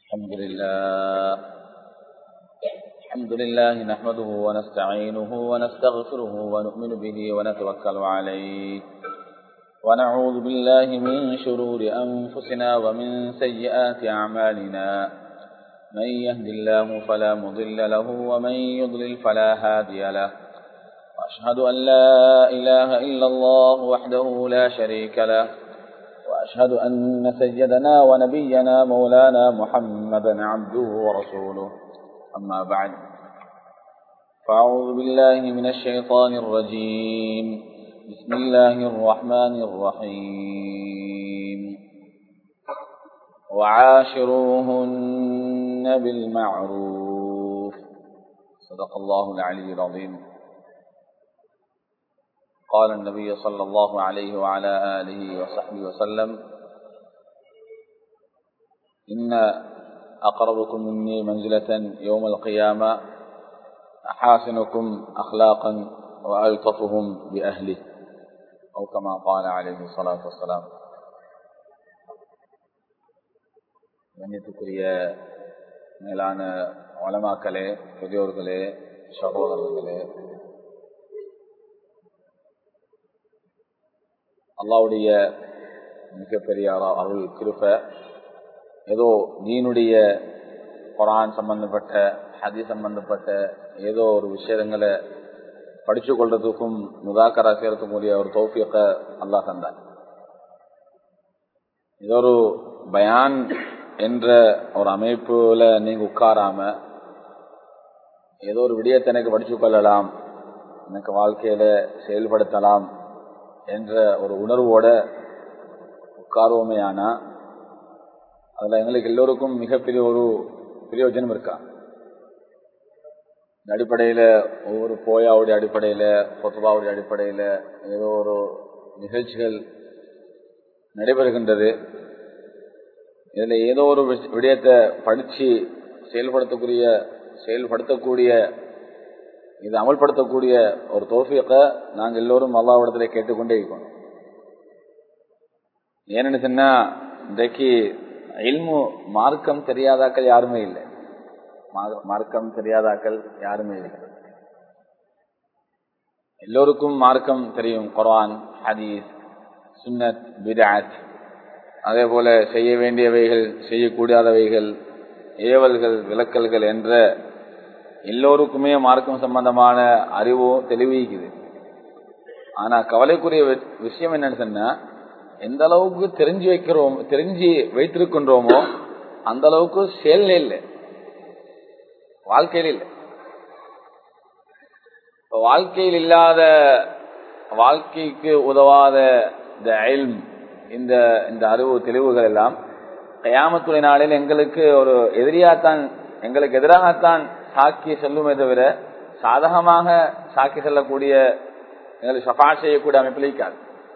الحمد لله الحمد لله نحمده ونستعينه ونستغفره ونؤمن به ونتوكل عليه ونعوذ بالله من شرور أنفسنا ومن سيئات أعمالنا من يهد الله فلا مضل له ومن يضلل فلا هادي له وأشهد أن لا إله إلا الله وحده لا شريك له وأشهد أن سيدنا ونبينا مولانا محمدا عبده ورسوله أما بعد فأعوذ بالله من الشيطان الرجيم بسم الله الرحمن الرحيم وعاشروهن بالمعروف صدق الله العلي العظيم قال النبي صلى الله عليه وعلى آله وصحبه وسلم إن أقربكم مني منزلة يوم القيامة أحاسنكم أخلاقا وألطفهم بأهله أو كما قال عليه الصلاة والسلام கண்ணியத்துக்குரிய மேலான வளமாக்களே பெரியோர்களே சகோதரர்களே அல்லாவுடைய மிகப்பெரிய அருள் கிருப்ப ஏதோ நீனுடைய குரான் சம்பந்தப்பட்ட ஹதி சம்பந்தப்பட்ட ஏதோ ஒரு விஷயங்களை படிச்சு கொள்றதுக்கும் முதாக்கரா செய்யறதுக்குரிய ஒரு தோப்பியத்தை அல்லா தந்தார் இது ஒரு பயான் என்ற ஒரு அமைப்புல நீங்க உட்காராம ஏதோ ஒரு விடயத்தை எனக்கு படிச்சு கொள்ளலாம் எனக்கு வாழ்க்கையில செயல்படுத்தலாம் என்ற ஒரு உணர்வோட உட்காருவோமே ஆனா அதுல எங்களுக்கு எல்லோருக்கும் மிகப்பெரிய ஒரு பிரயோஜனம் இருக்கா இந்த அடிப்படையில ஒவ்வொரு போயாவுடைய அடிப்படையில பொத்துபாவுடைய அடிப்படையில ஏதோ ஒரு நிகழ்ச்சிகள் நடைபெறுகின்றது இதுல ஏதோ ஒரு விடயத்தை படிச்சு செயல்படுத்தக்கூடிய செயல்படுத்தக்கூடிய இது அமல்படுத்தக்கூடிய ஒரு தோஃபியத்தை நாங்கள் எல்லோரும் அல்லாவிடத்துல கேட்டுக்கொண்டே இருக்கணும் ஏன்னு சொன்னா இன்றைக்கு இல்மு மார்க்கம் தெரியாதாக்கள் யாருமே இல்லை மார்க்கம் தெரியாதாக்கள் யாருமே இல்லை எல்லோருக்கும் மார்க்கம் தெரியும் குரான் ஹதீஸ் சுன்னத் பிதாத் அதே போல செய்ய வேண்டியவைகள் செய்யக்கூடாதவைகள் ஏவல்கள் விளக்கல்கள் என்ற எல்லோருக்குமே மார்க்கம் சம்பந்தமான அறிவும் தெளிவிக்குது ஆனா கவலைக்குரிய விஷயம் என்னன்னு சொன்னா எந்த அளவுக்கு தெரிஞ்சு வைக்கிறோம் தெரிஞ்சு வைத்திருக்கின்றோமோ அந்த அளவுக்கு செயல் இல்லை வாழ்க்கையில் இல்லை வாழ்க்கையில் இல்லாத வாழ்க்கைக்கு உதவாத இந்த அயல் இந்த இந்த அறிவு தெளிவுகள் எல்லாம் கயாமத்துறை நாளில் எங்களுக்கு ஒரு எதிரியாத்தான் எங்களுக்கு எதிராகத்தான் சாக்கி செல்லுமே தவிர சாதகமாக சாக்கி செல்லக்கூடிய எங்களுக்கு சஃபா செய்யக்கூடிய அமைப்பில் இருக்காது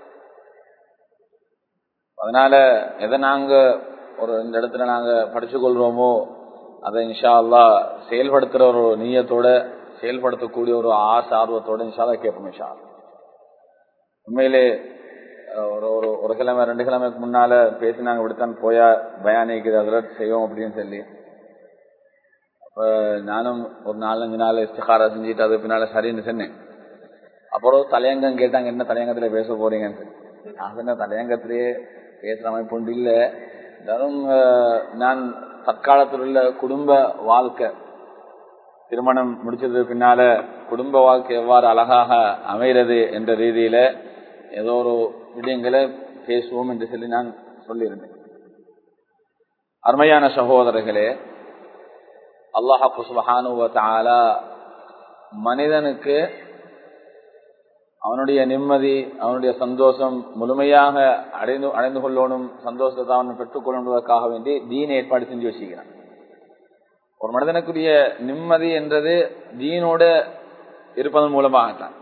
அதனால எதை நாங்க ஒரு இந்த இடத்துல நாங்க படிச்சு கொள்றோமோ அதை இன்ஷா அல்லா செயல்படுத்துற ஒரு நீயத்தோட செயல்படுத்தக்கூடிய ஒரு ஆசை ஆர்வத்தோட இன்ஷால்லா கேட்போம் இன்ஷா உண்மையிலே ஒரு ஒரு ஒரு கிழமை ரெண்டு கிழமைக்கு முன்னால பேசினாங்க இப்படித்தான் போயா பயானிக்குது அதில் செய்வோம் அப்படின்னு சொல்லி அப்ப நானும் ஒரு நாலஞ்சு நாள் இஸ்திகாரா செஞ்சுட்டு அது பின்னால சரின்னு சொன்னேன் அப்புறம் தலையங்கம் கேட்டாங்க என்ன தலையங்கத்துல பேச போறீங்கன்னு சொல்லி நான் சொன்ன தலையங்கத்திலேயே பேசுற அமைப்பு ஒன்று இல்லை இருந்தாலும் நான் தற்காலத்தில் உள்ள குடும்ப வாழ்க்கை திருமணம் முடிச்சதுக்கு பின்னால குடும்ப வாழ்க்கை எவ்வாறு அழகாக அமைகிறது என்ற ரீதியில ஏதோ ஒரு விடயங்களை பேசுவோம் என்று சொல்லி நான் சொல்லியிருந்தேன் அருமையான சகோதரர்களே அல்லாஹாக்கு சுபஹானுவ மனிதனுக்கு அவனுடைய நிம்மதி அவனுடைய சந்தோஷம் முழுமையாக அடைந்து அடைந்து கொள்ளணும் சந்தோஷத்தை அவன் பெற்றுக்கொள்வதற்காக வேண்டி தீன் ஏற்பாடு செஞ்சு வச்சுக்கிறான் ஒரு மனிதனுக்குரிய நிம்மதி என்றது தீனோட இருப்பதன் மூலமாகத்தான்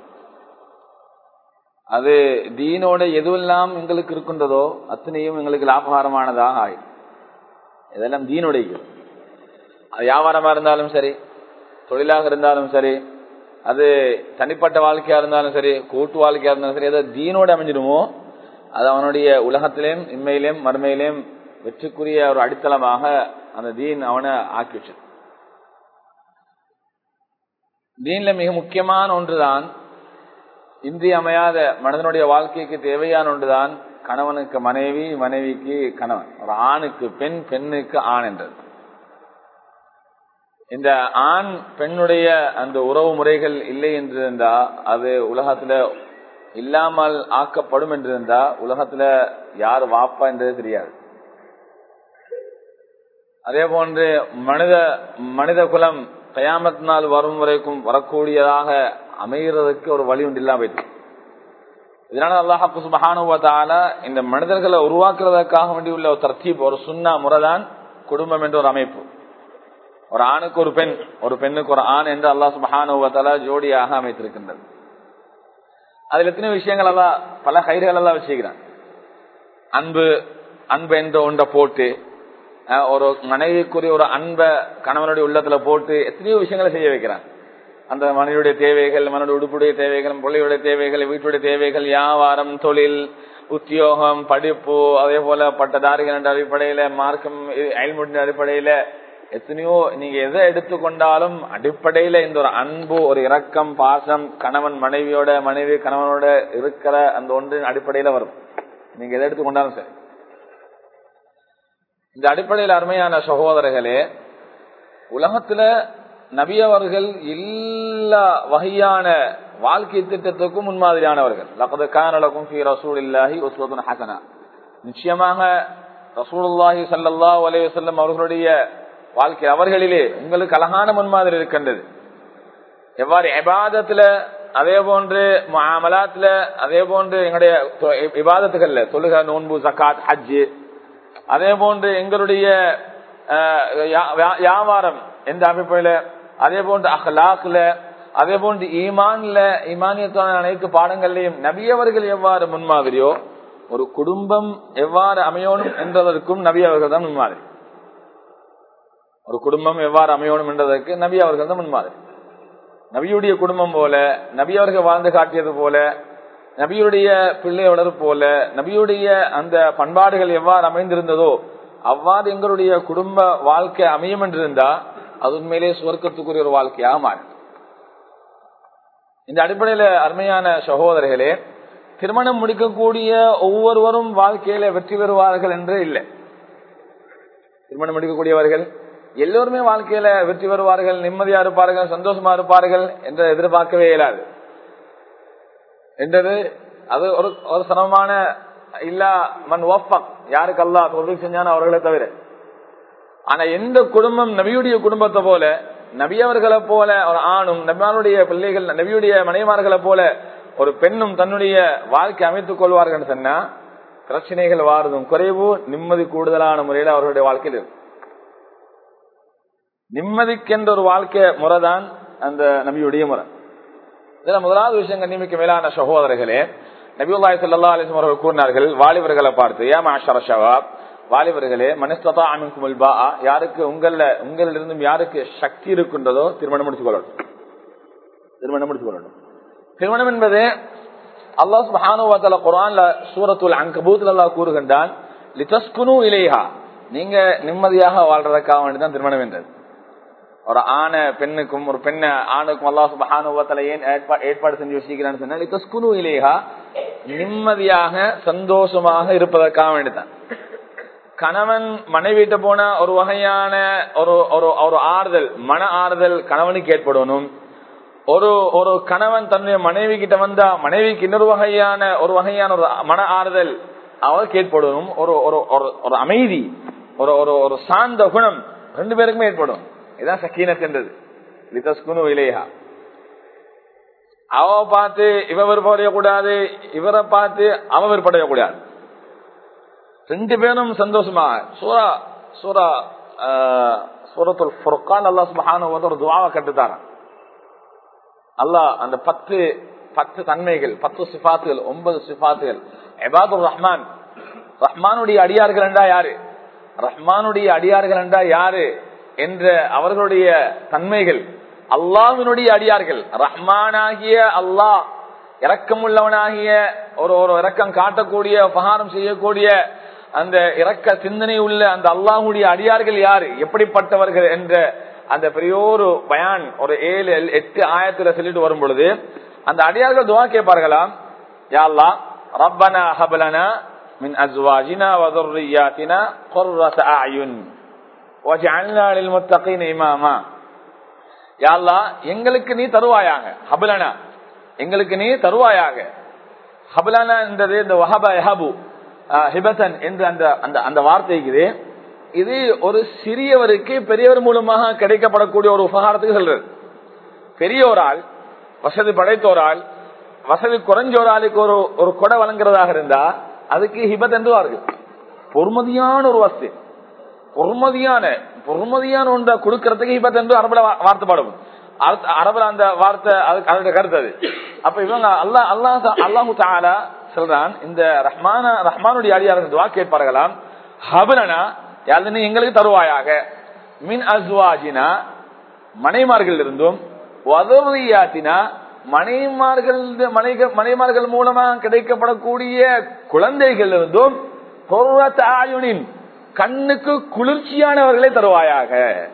அது தீனோட எதுவெல்லாம் எங்களுக்கு இருக்கின்றதோ அத்தனையும் எங்களுக்கு லாபகாரமானதாக ஆயிடும் இதெல்லாம் தீனுடைய அது வியாபாரமா இருந்தாலும் சரி தொழிலாக இருந்தாலும் சரி அது தனிப்பட்ட வாழ்க்கையா இருந்தாலும் சரி கூட்டு வாழ்க்கையா இருந்தாலும் சரி ஏதோ தீனோடு அமைஞ்சிடுமோ அது அவனுடைய உலகத்திலேயும் இன்மையிலேயும் மறுமையிலேயும் வெற்றிக்குரிய ஒரு அடித்தளமாக அந்த தீன் அவனை ஆக்கி வச்சது தீன்ல மிக முக்கியமான ஒன்றுதான் இன்றியமையாத மனிதனுடைய வாழ்க்கைக்கு தேவையான ஒன்றுதான் கணவனுக்கு மனைவி மனைவிக்கு கணவன் ஒரு ஆணுக்கு பெண் பெண்ணுக்கு ஆண் என்றது இந்த ஆண் பெண்ணுடைய அந்த உறவு முறைகள் இல்லை என்றிருந்தா அது உலகத்துல இல்லாமல் ஆக்கப்படும் என்றிருந்தா உலகத்துல யார் வாப்பா என்றது தெரியாது அதே போன்று மனித மனித குலம் கயாமத் நாள் வரும் வரைக்கும் வரக்கூடியதாக அமைகிறதுக்கு ஒரு வழி உண்டு இல்லாம போயிட்டு இதனால அல்லாஹாக்கு சுபஹானுவத்தால இந்த மனிதர்களை உருவாக்குறதுக்காக வேண்டி உள்ள ஒரு தர்த்தீப் ஒரு சுண்ணா முறைதான் குடும்பம் என்ற ஒரு அமைப்பு ஒரு ஆணுக்கு ஒரு பெண் ஒரு பெண்ணுக்கு ஒரு ஆண் என்று அல்லாஹ் சுபஹானுவத்தால ஜோடியாக அமைத்திருக்கின்றது அதுல எத்தனை விஷயங்கள் எல்லாம் பல கயிறுகள் எல்லாம் வச்சுக்கிறான் அன்பு அன்பு என்ற ஒன்றை போட்டு ஒரு மனைவிக்குரிய ஒரு அன்பை கணவனுடைய உள்ளத்துல போட்டு எத்தனையோ விஷயங்களை செய்ய வைக்கிறான் அந்த மனைவியுடைய தேவைகள் மனோட உடுப்புடைய தேவைகள் பிள்ளையுடைய தேவைகள் வீட்டுடைய தேவைகள் வியாபாரம் தொழில் உத்தியோகம் படிப்பு அதே போல பட்டதாரிகள் என்ற அடிப்படையில மார்க்கம் அயல்முடிந்த அடிப்படையில எத்தனையோ நீங்க எதை எடுத்துக்கொண்டாலும் அடிப்படையில இந்த ஒரு அன்பு ஒரு இரக்கம் பாசம் கணவன் மனைவியோட மனைவி கணவனோட இருக்கிற அந்த ஒன்றின் அடிப்படையில வரும் நீங்க எதை எடுத்துக்கொண்டாலும் சரி இந்த அடிப்படையில் அருமையான சகோதரர்களே உலகத்துல நபியவர்கள் எல்லா வகையான வாழ்க்கை திட்டத்துக்கும் முன்மாதிரியானவர்கள் லக்கது கானலக்கும் ஃபி ரசூல் இல்லாஹி உஸ்வதுன் ஹசனா நிச்சயமாக ரசூலுல்லாஹி சல்லா அலைய செல்லம் அவர்களுடைய வாழ்க்கை அவர்களிலே உங்களுக்கு அழகான முன்மாதிரி இருக்கின்றது எவ்வாறு எபாதத்துல அதே போன்று மாமலாத்துல அதே போன்று எங்களுடைய விவாதத்துகள்ல தொழுக நோன்பு ஜக்காத் ஹஜ்ஜு அதே போன்று எங்களுடைய வியாபாரம் எந்த அமைப்பில அதே போன்று அஹ்லாக்ல அதே போன்று ஈமான்ல ஈமானியத்தான அனைத்து பாடங்கள்லையும் நபியவர்கள் எவ்வாறு முன்மாதிரியோ ஒரு குடும்பம் எவ்வாறு அமையணும் என்றதற்கும் நபி அவர்கள் தான் முன்மாதிரி ஒரு குடும்பம் எவ்வாறு அமையணும் என்றதற்கு நபி அவர்கள் தான் முன்மாதிரி நபியுடைய குடும்பம் போல நபி அவர்கள் வாழ்ந்து காட்டியது போல நபியுடைய பிள்ளை வளர் போல நபியுடைய அந்த பண்பாடுகள் எவ்வாறு அமைந்திருந்ததோ அவ்வாறு எங்களுடைய குடும்ப வாழ்க்கை அமையும் என்றிருந்தா அது உண்மையிலே சுவர்க்கத்துக்குரிய ஒரு வாழ்க்கையாக மாறும் இந்த அடிப்படையில அருமையான சகோதரர்களே திருமணம் முடிக்கக்கூடிய ஒவ்வொருவரும் வாழ்க்கையில வெற்றி பெறுவார்கள் என்று இல்லை திருமணம் முடிக்கக்கூடியவர்கள் எல்லோருமே வாழ்க்கையில வெற்றி பெறுவார்கள் நிம்மதியா இருப்பார்கள் சந்தோஷமா இருப்பார்கள் என்று எதிர்பார்க்கவே இயலாது என்றது அது ஒரு ஒரு சிரமமான இல்லா மண் ஓப்பம் யாருக்கு அல்லா தொழில் செஞ்சான அவர்களை தவிர ஆனா எந்த குடும்பம் நபியுடைய குடும்பத்தை போல நபியவர்களை போல ஒரு ஆணும் நபியானுடைய பிள்ளைகள் நபியுடைய மனைமார்களை போல ஒரு பெண்ணும் தன்னுடைய வாழ்க்கை அமைத்துக் கொள்வார்கள் சொன்னா பிரச்சனைகள் வாரதும் குறைவு நிம்மதி கூடுதலான முறையில் அவர்களுடைய வாழ்க்கையில் இருக்கும் நிம்மதிக்கென்ற ஒரு வாழ்க்கை முறைதான் அந்த நபியுடைய முறை இதுல முதலாவது விஷயம் கண்ணிமிக்க மேலான சகோதரர்களே நபியுல்லாய் சல்லா அலிஸ்லம் அவர்கள் கூறினார்கள் வாலிபர்களை பார்த்து ஏமா ஷரஷவாப் வாலிபர்களே மனஸ்ததா அமின் குமுல்பா யாருக்கு உங்கள உங்களிலிருந்தும் யாருக்கு சக்தி இருக்கின்றதோ திருமணம் முடித்துக் கொள்ளணும் திருமணம் முடித்துக் கொள்ளணும் திருமணம் என்பது அல்லாஹ் சுபானுவத்தால குரான்ல சூரத்துல் அங்கபூத்துல அல்லாஹ் கூறுகின்றான் லிதஸ்குனு இலேஹா நீங்க நிம்மதியாக வாழ்றதுக்காக வேண்டிதான் திருமணம் என்றது ஒரு ஆணை பெண்ணுக்கும் ஒரு பெண்ணை ஆணுக்கும் அல்லா சுபானுவத்தால ஏன் ஏற்பாடு செஞ்சு வச்சிருக்கிறான்னு சொன்னா லிதஸ்குனு இலேஹா நிம்மதியாக சந்தோஷமாக இருப்பதற்காக வேண்டிதான் கணவன் மனைவிட்ட போன ஒரு வகையான ஒரு ஒரு ஆறுதல் மன ஆறுதல் கணவனுக்கு ஏற்படணும் ஒரு ஒரு கணவன் தன்னுடைய மனைவி கிட்ட வந்தா மனைவிக்கு இன்னொரு வகையான ஒரு வகையான ஒரு மன ஆறுதல் அவருக்கு ஏற்படணும் ஒரு ஒரு ஒரு அமைதி ஒரு ஒரு ஒரு சாந்த குணம் ரெண்டு பேருக்குமே ஏற்படும் இதுதான் சக்கீனத் என்றது லிதஸ்குனு இலேஹா அவ பார்த்து இவ விருப்படையக்கூடாது இவரை பார்த்து அவ விருப்படையக்கூடாது ரெண்டு பேரும் சந்தோஷமா சூரா சூரா சூரத்துல் ஃபுர்கான் அல்லா சுபஹான ஒரு துவாவை கட்டுத்தாரான் அல்லாஹ் அந்த பத்து பத்து தன்மைகள் பத்து சிபாத்துகள் ஒன்பது சிபாத்துகள் எபாதுர் ரஹ்மான் ரஹ்மானுடைய அடியார்கள் என்றா யாரு ரஹ்மானுடைய அடியார்கள் என்றா யாரு என்ற அவர்களுடைய தன்மைகள் அல்லாஹினுடைய அடியார்கள் ரஹ்மானாகிய அல்லாஹ் இரக்கமுள்ளவனாகிய ஒரு ஒரு இரக்கம் காட்டக்கூடிய உபகாரம் செய்யக்கூடிய அந்த இறக்க சிந்தனை உள்ள அந்த அல்லாஹுடைய அடியார்கள் யாரு எப்படிப்பட்டவர்கள் என்ற அந்த பெரிய ஒரு பயான் ஒரு ஏழு எட்டு ஆயிரத்துல சொல்லிட்டு வரும் பொழுது அந்த அடியார்கள் துவா கேட்பார்களாம் யாழ்லா ரப்பனா ஹபலனா மின் அஸ்வாஜினா வதுர்ரியாத்தினா குர்ரத அயுன் வஜஅல்னா லில் முத்தகீன இமாமா யாழ்லா எங்களுக்கு நீ தருவாயாக ஹபலனா எங்களுக்கு நீ தருவாயாக ஹபலானா என்றது இந்த வஹப யஹபு ஹிபத்தன் என்று அந்த அந்த அந்த வார்த்தைக்குது இது ஒரு சிறியவருக்கு பெரியவர் மூலமாக கிடைக்கப்படக்கூடிய ஒரு உபகாரத்துக்கு சொல்றது பெரிய ஒரு ஆள் வசதி படைத்த ஒரு ஆள் வசதி குறைஞ்ச ஒரு ஆளுக்கு ஒரு ஒரு கொடை வழங்குறதாக இருந்தா அதுக்கு ஹிபத் என்று வார்கள் பொறுமதியான ஒரு வஸ்து பொறுமதியான பொறுமதியான ஒன்றை கொடுக்கறதுக்கு ஹிபத் என்று அரபுல வார்த்தை பாடும் அரபுல அந்த வார்த்தை அதோட கருத்து அது அப்ப இவங்க அல்லா அல்லா அல்லாஹு தாலா சொல்றான் இந்த ரஹ்மான ரஹ்மானுடைய அடியார்கள் துவா கேட்பார்களாம் ஹபலனா யாருன்னு எங்களுக்கு தருவாயாக மின் அஸ்வாஜினா மனைமார்கள் இருந்தும் வதவியாத்தினா மனைமார்கள் மனைமார்கள் மூலமா கிடைக்கப்படக்கூடிய குழந்தைகள் இருந்தும் ஆயுனின் கண்ணுக்கு குளிர்ச்சியானவர்களை தருவாயாக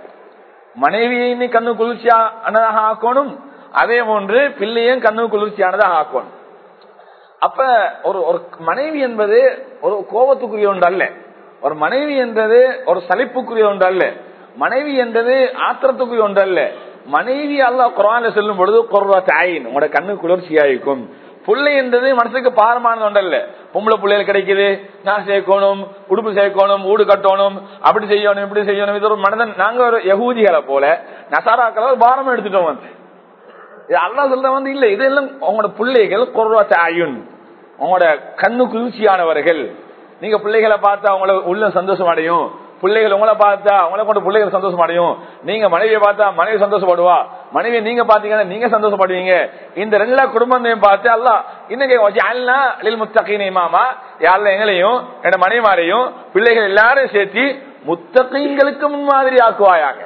மனைவியை நீ கண்ணு குளிர்ச்சியானதாக ஆக்கணும் அதே போன்று பிள்ளையும் கண்ணு குளிர்ச்சியானதாக ஆக்கணும் அப்ப ஒரு ஒரு மனைவி என்பது ஒரு கோபத்துக்குரிய ஒன்று அல்ல ஒரு மனைவி என்றது ஒரு சலிப்புக்குரிய ஒன்று அல்ல மனைவி என்றது ஆத்திரத்துக்குரிய ஒன்று அல்ல மனைவி அல்ல குரான சொல்லும் பொழுது குர்வா தாயின் உங்களோட கண்ணு குளிர்ச்சியாயிருக்கும் புள்ளை என்றது மனசுக்கு பாரமானது ஒன்றல்ல பொம்பளை பிள்ளைகள் கிடைக்குது நான் சேர்க்கணும் உடுப்பு சேர்க்கணும் ஊடு கட்டணும் அப்படி செய்யணும் இப்படி செய்யணும் இது ஒரு மனிதன் நாங்க ஒரு யகூதிகளை போல நசாராக்களை ஒரு பாரம் எடுத்துட்டோம் வந்து அல்லா சொல்ற வந்து இல்ல இதெல்லாம் உங்களோட பிள்ளைகள் குர்வா தாயுன் உங்களோட கண்ணு குளிர்ச்சியானவர்கள் நீங்க பிள்ளைகளை பார்த்தா அவங்கள உள்ள சந்தோஷம் அடையும் பிள்ளைகள் உங்களை பார்த்தா உங்களை கொண்டு பிள்ளைகள் சந்தோஷம் அடையும் நீங்க மனைவியை பார்த்தா மனைவி சந்தோஷப்படுவா மனைவியை நீங்க பாத்தீங்கன்னா நீங்க சந்தோஷப்படுவீங்க இந்த ரெண்டு குடும்பத்தையும் பார்த்து அல்ல இன்னைக்கு முத்தகீனை மாமா யாரில் எங்களையும் என் மனைவிமாரையும் பிள்ளைகள் எல்லாரும் சேர்த்து முத்தகீங்களுக்கு முன்மாதிரி ஆக்குவாயாக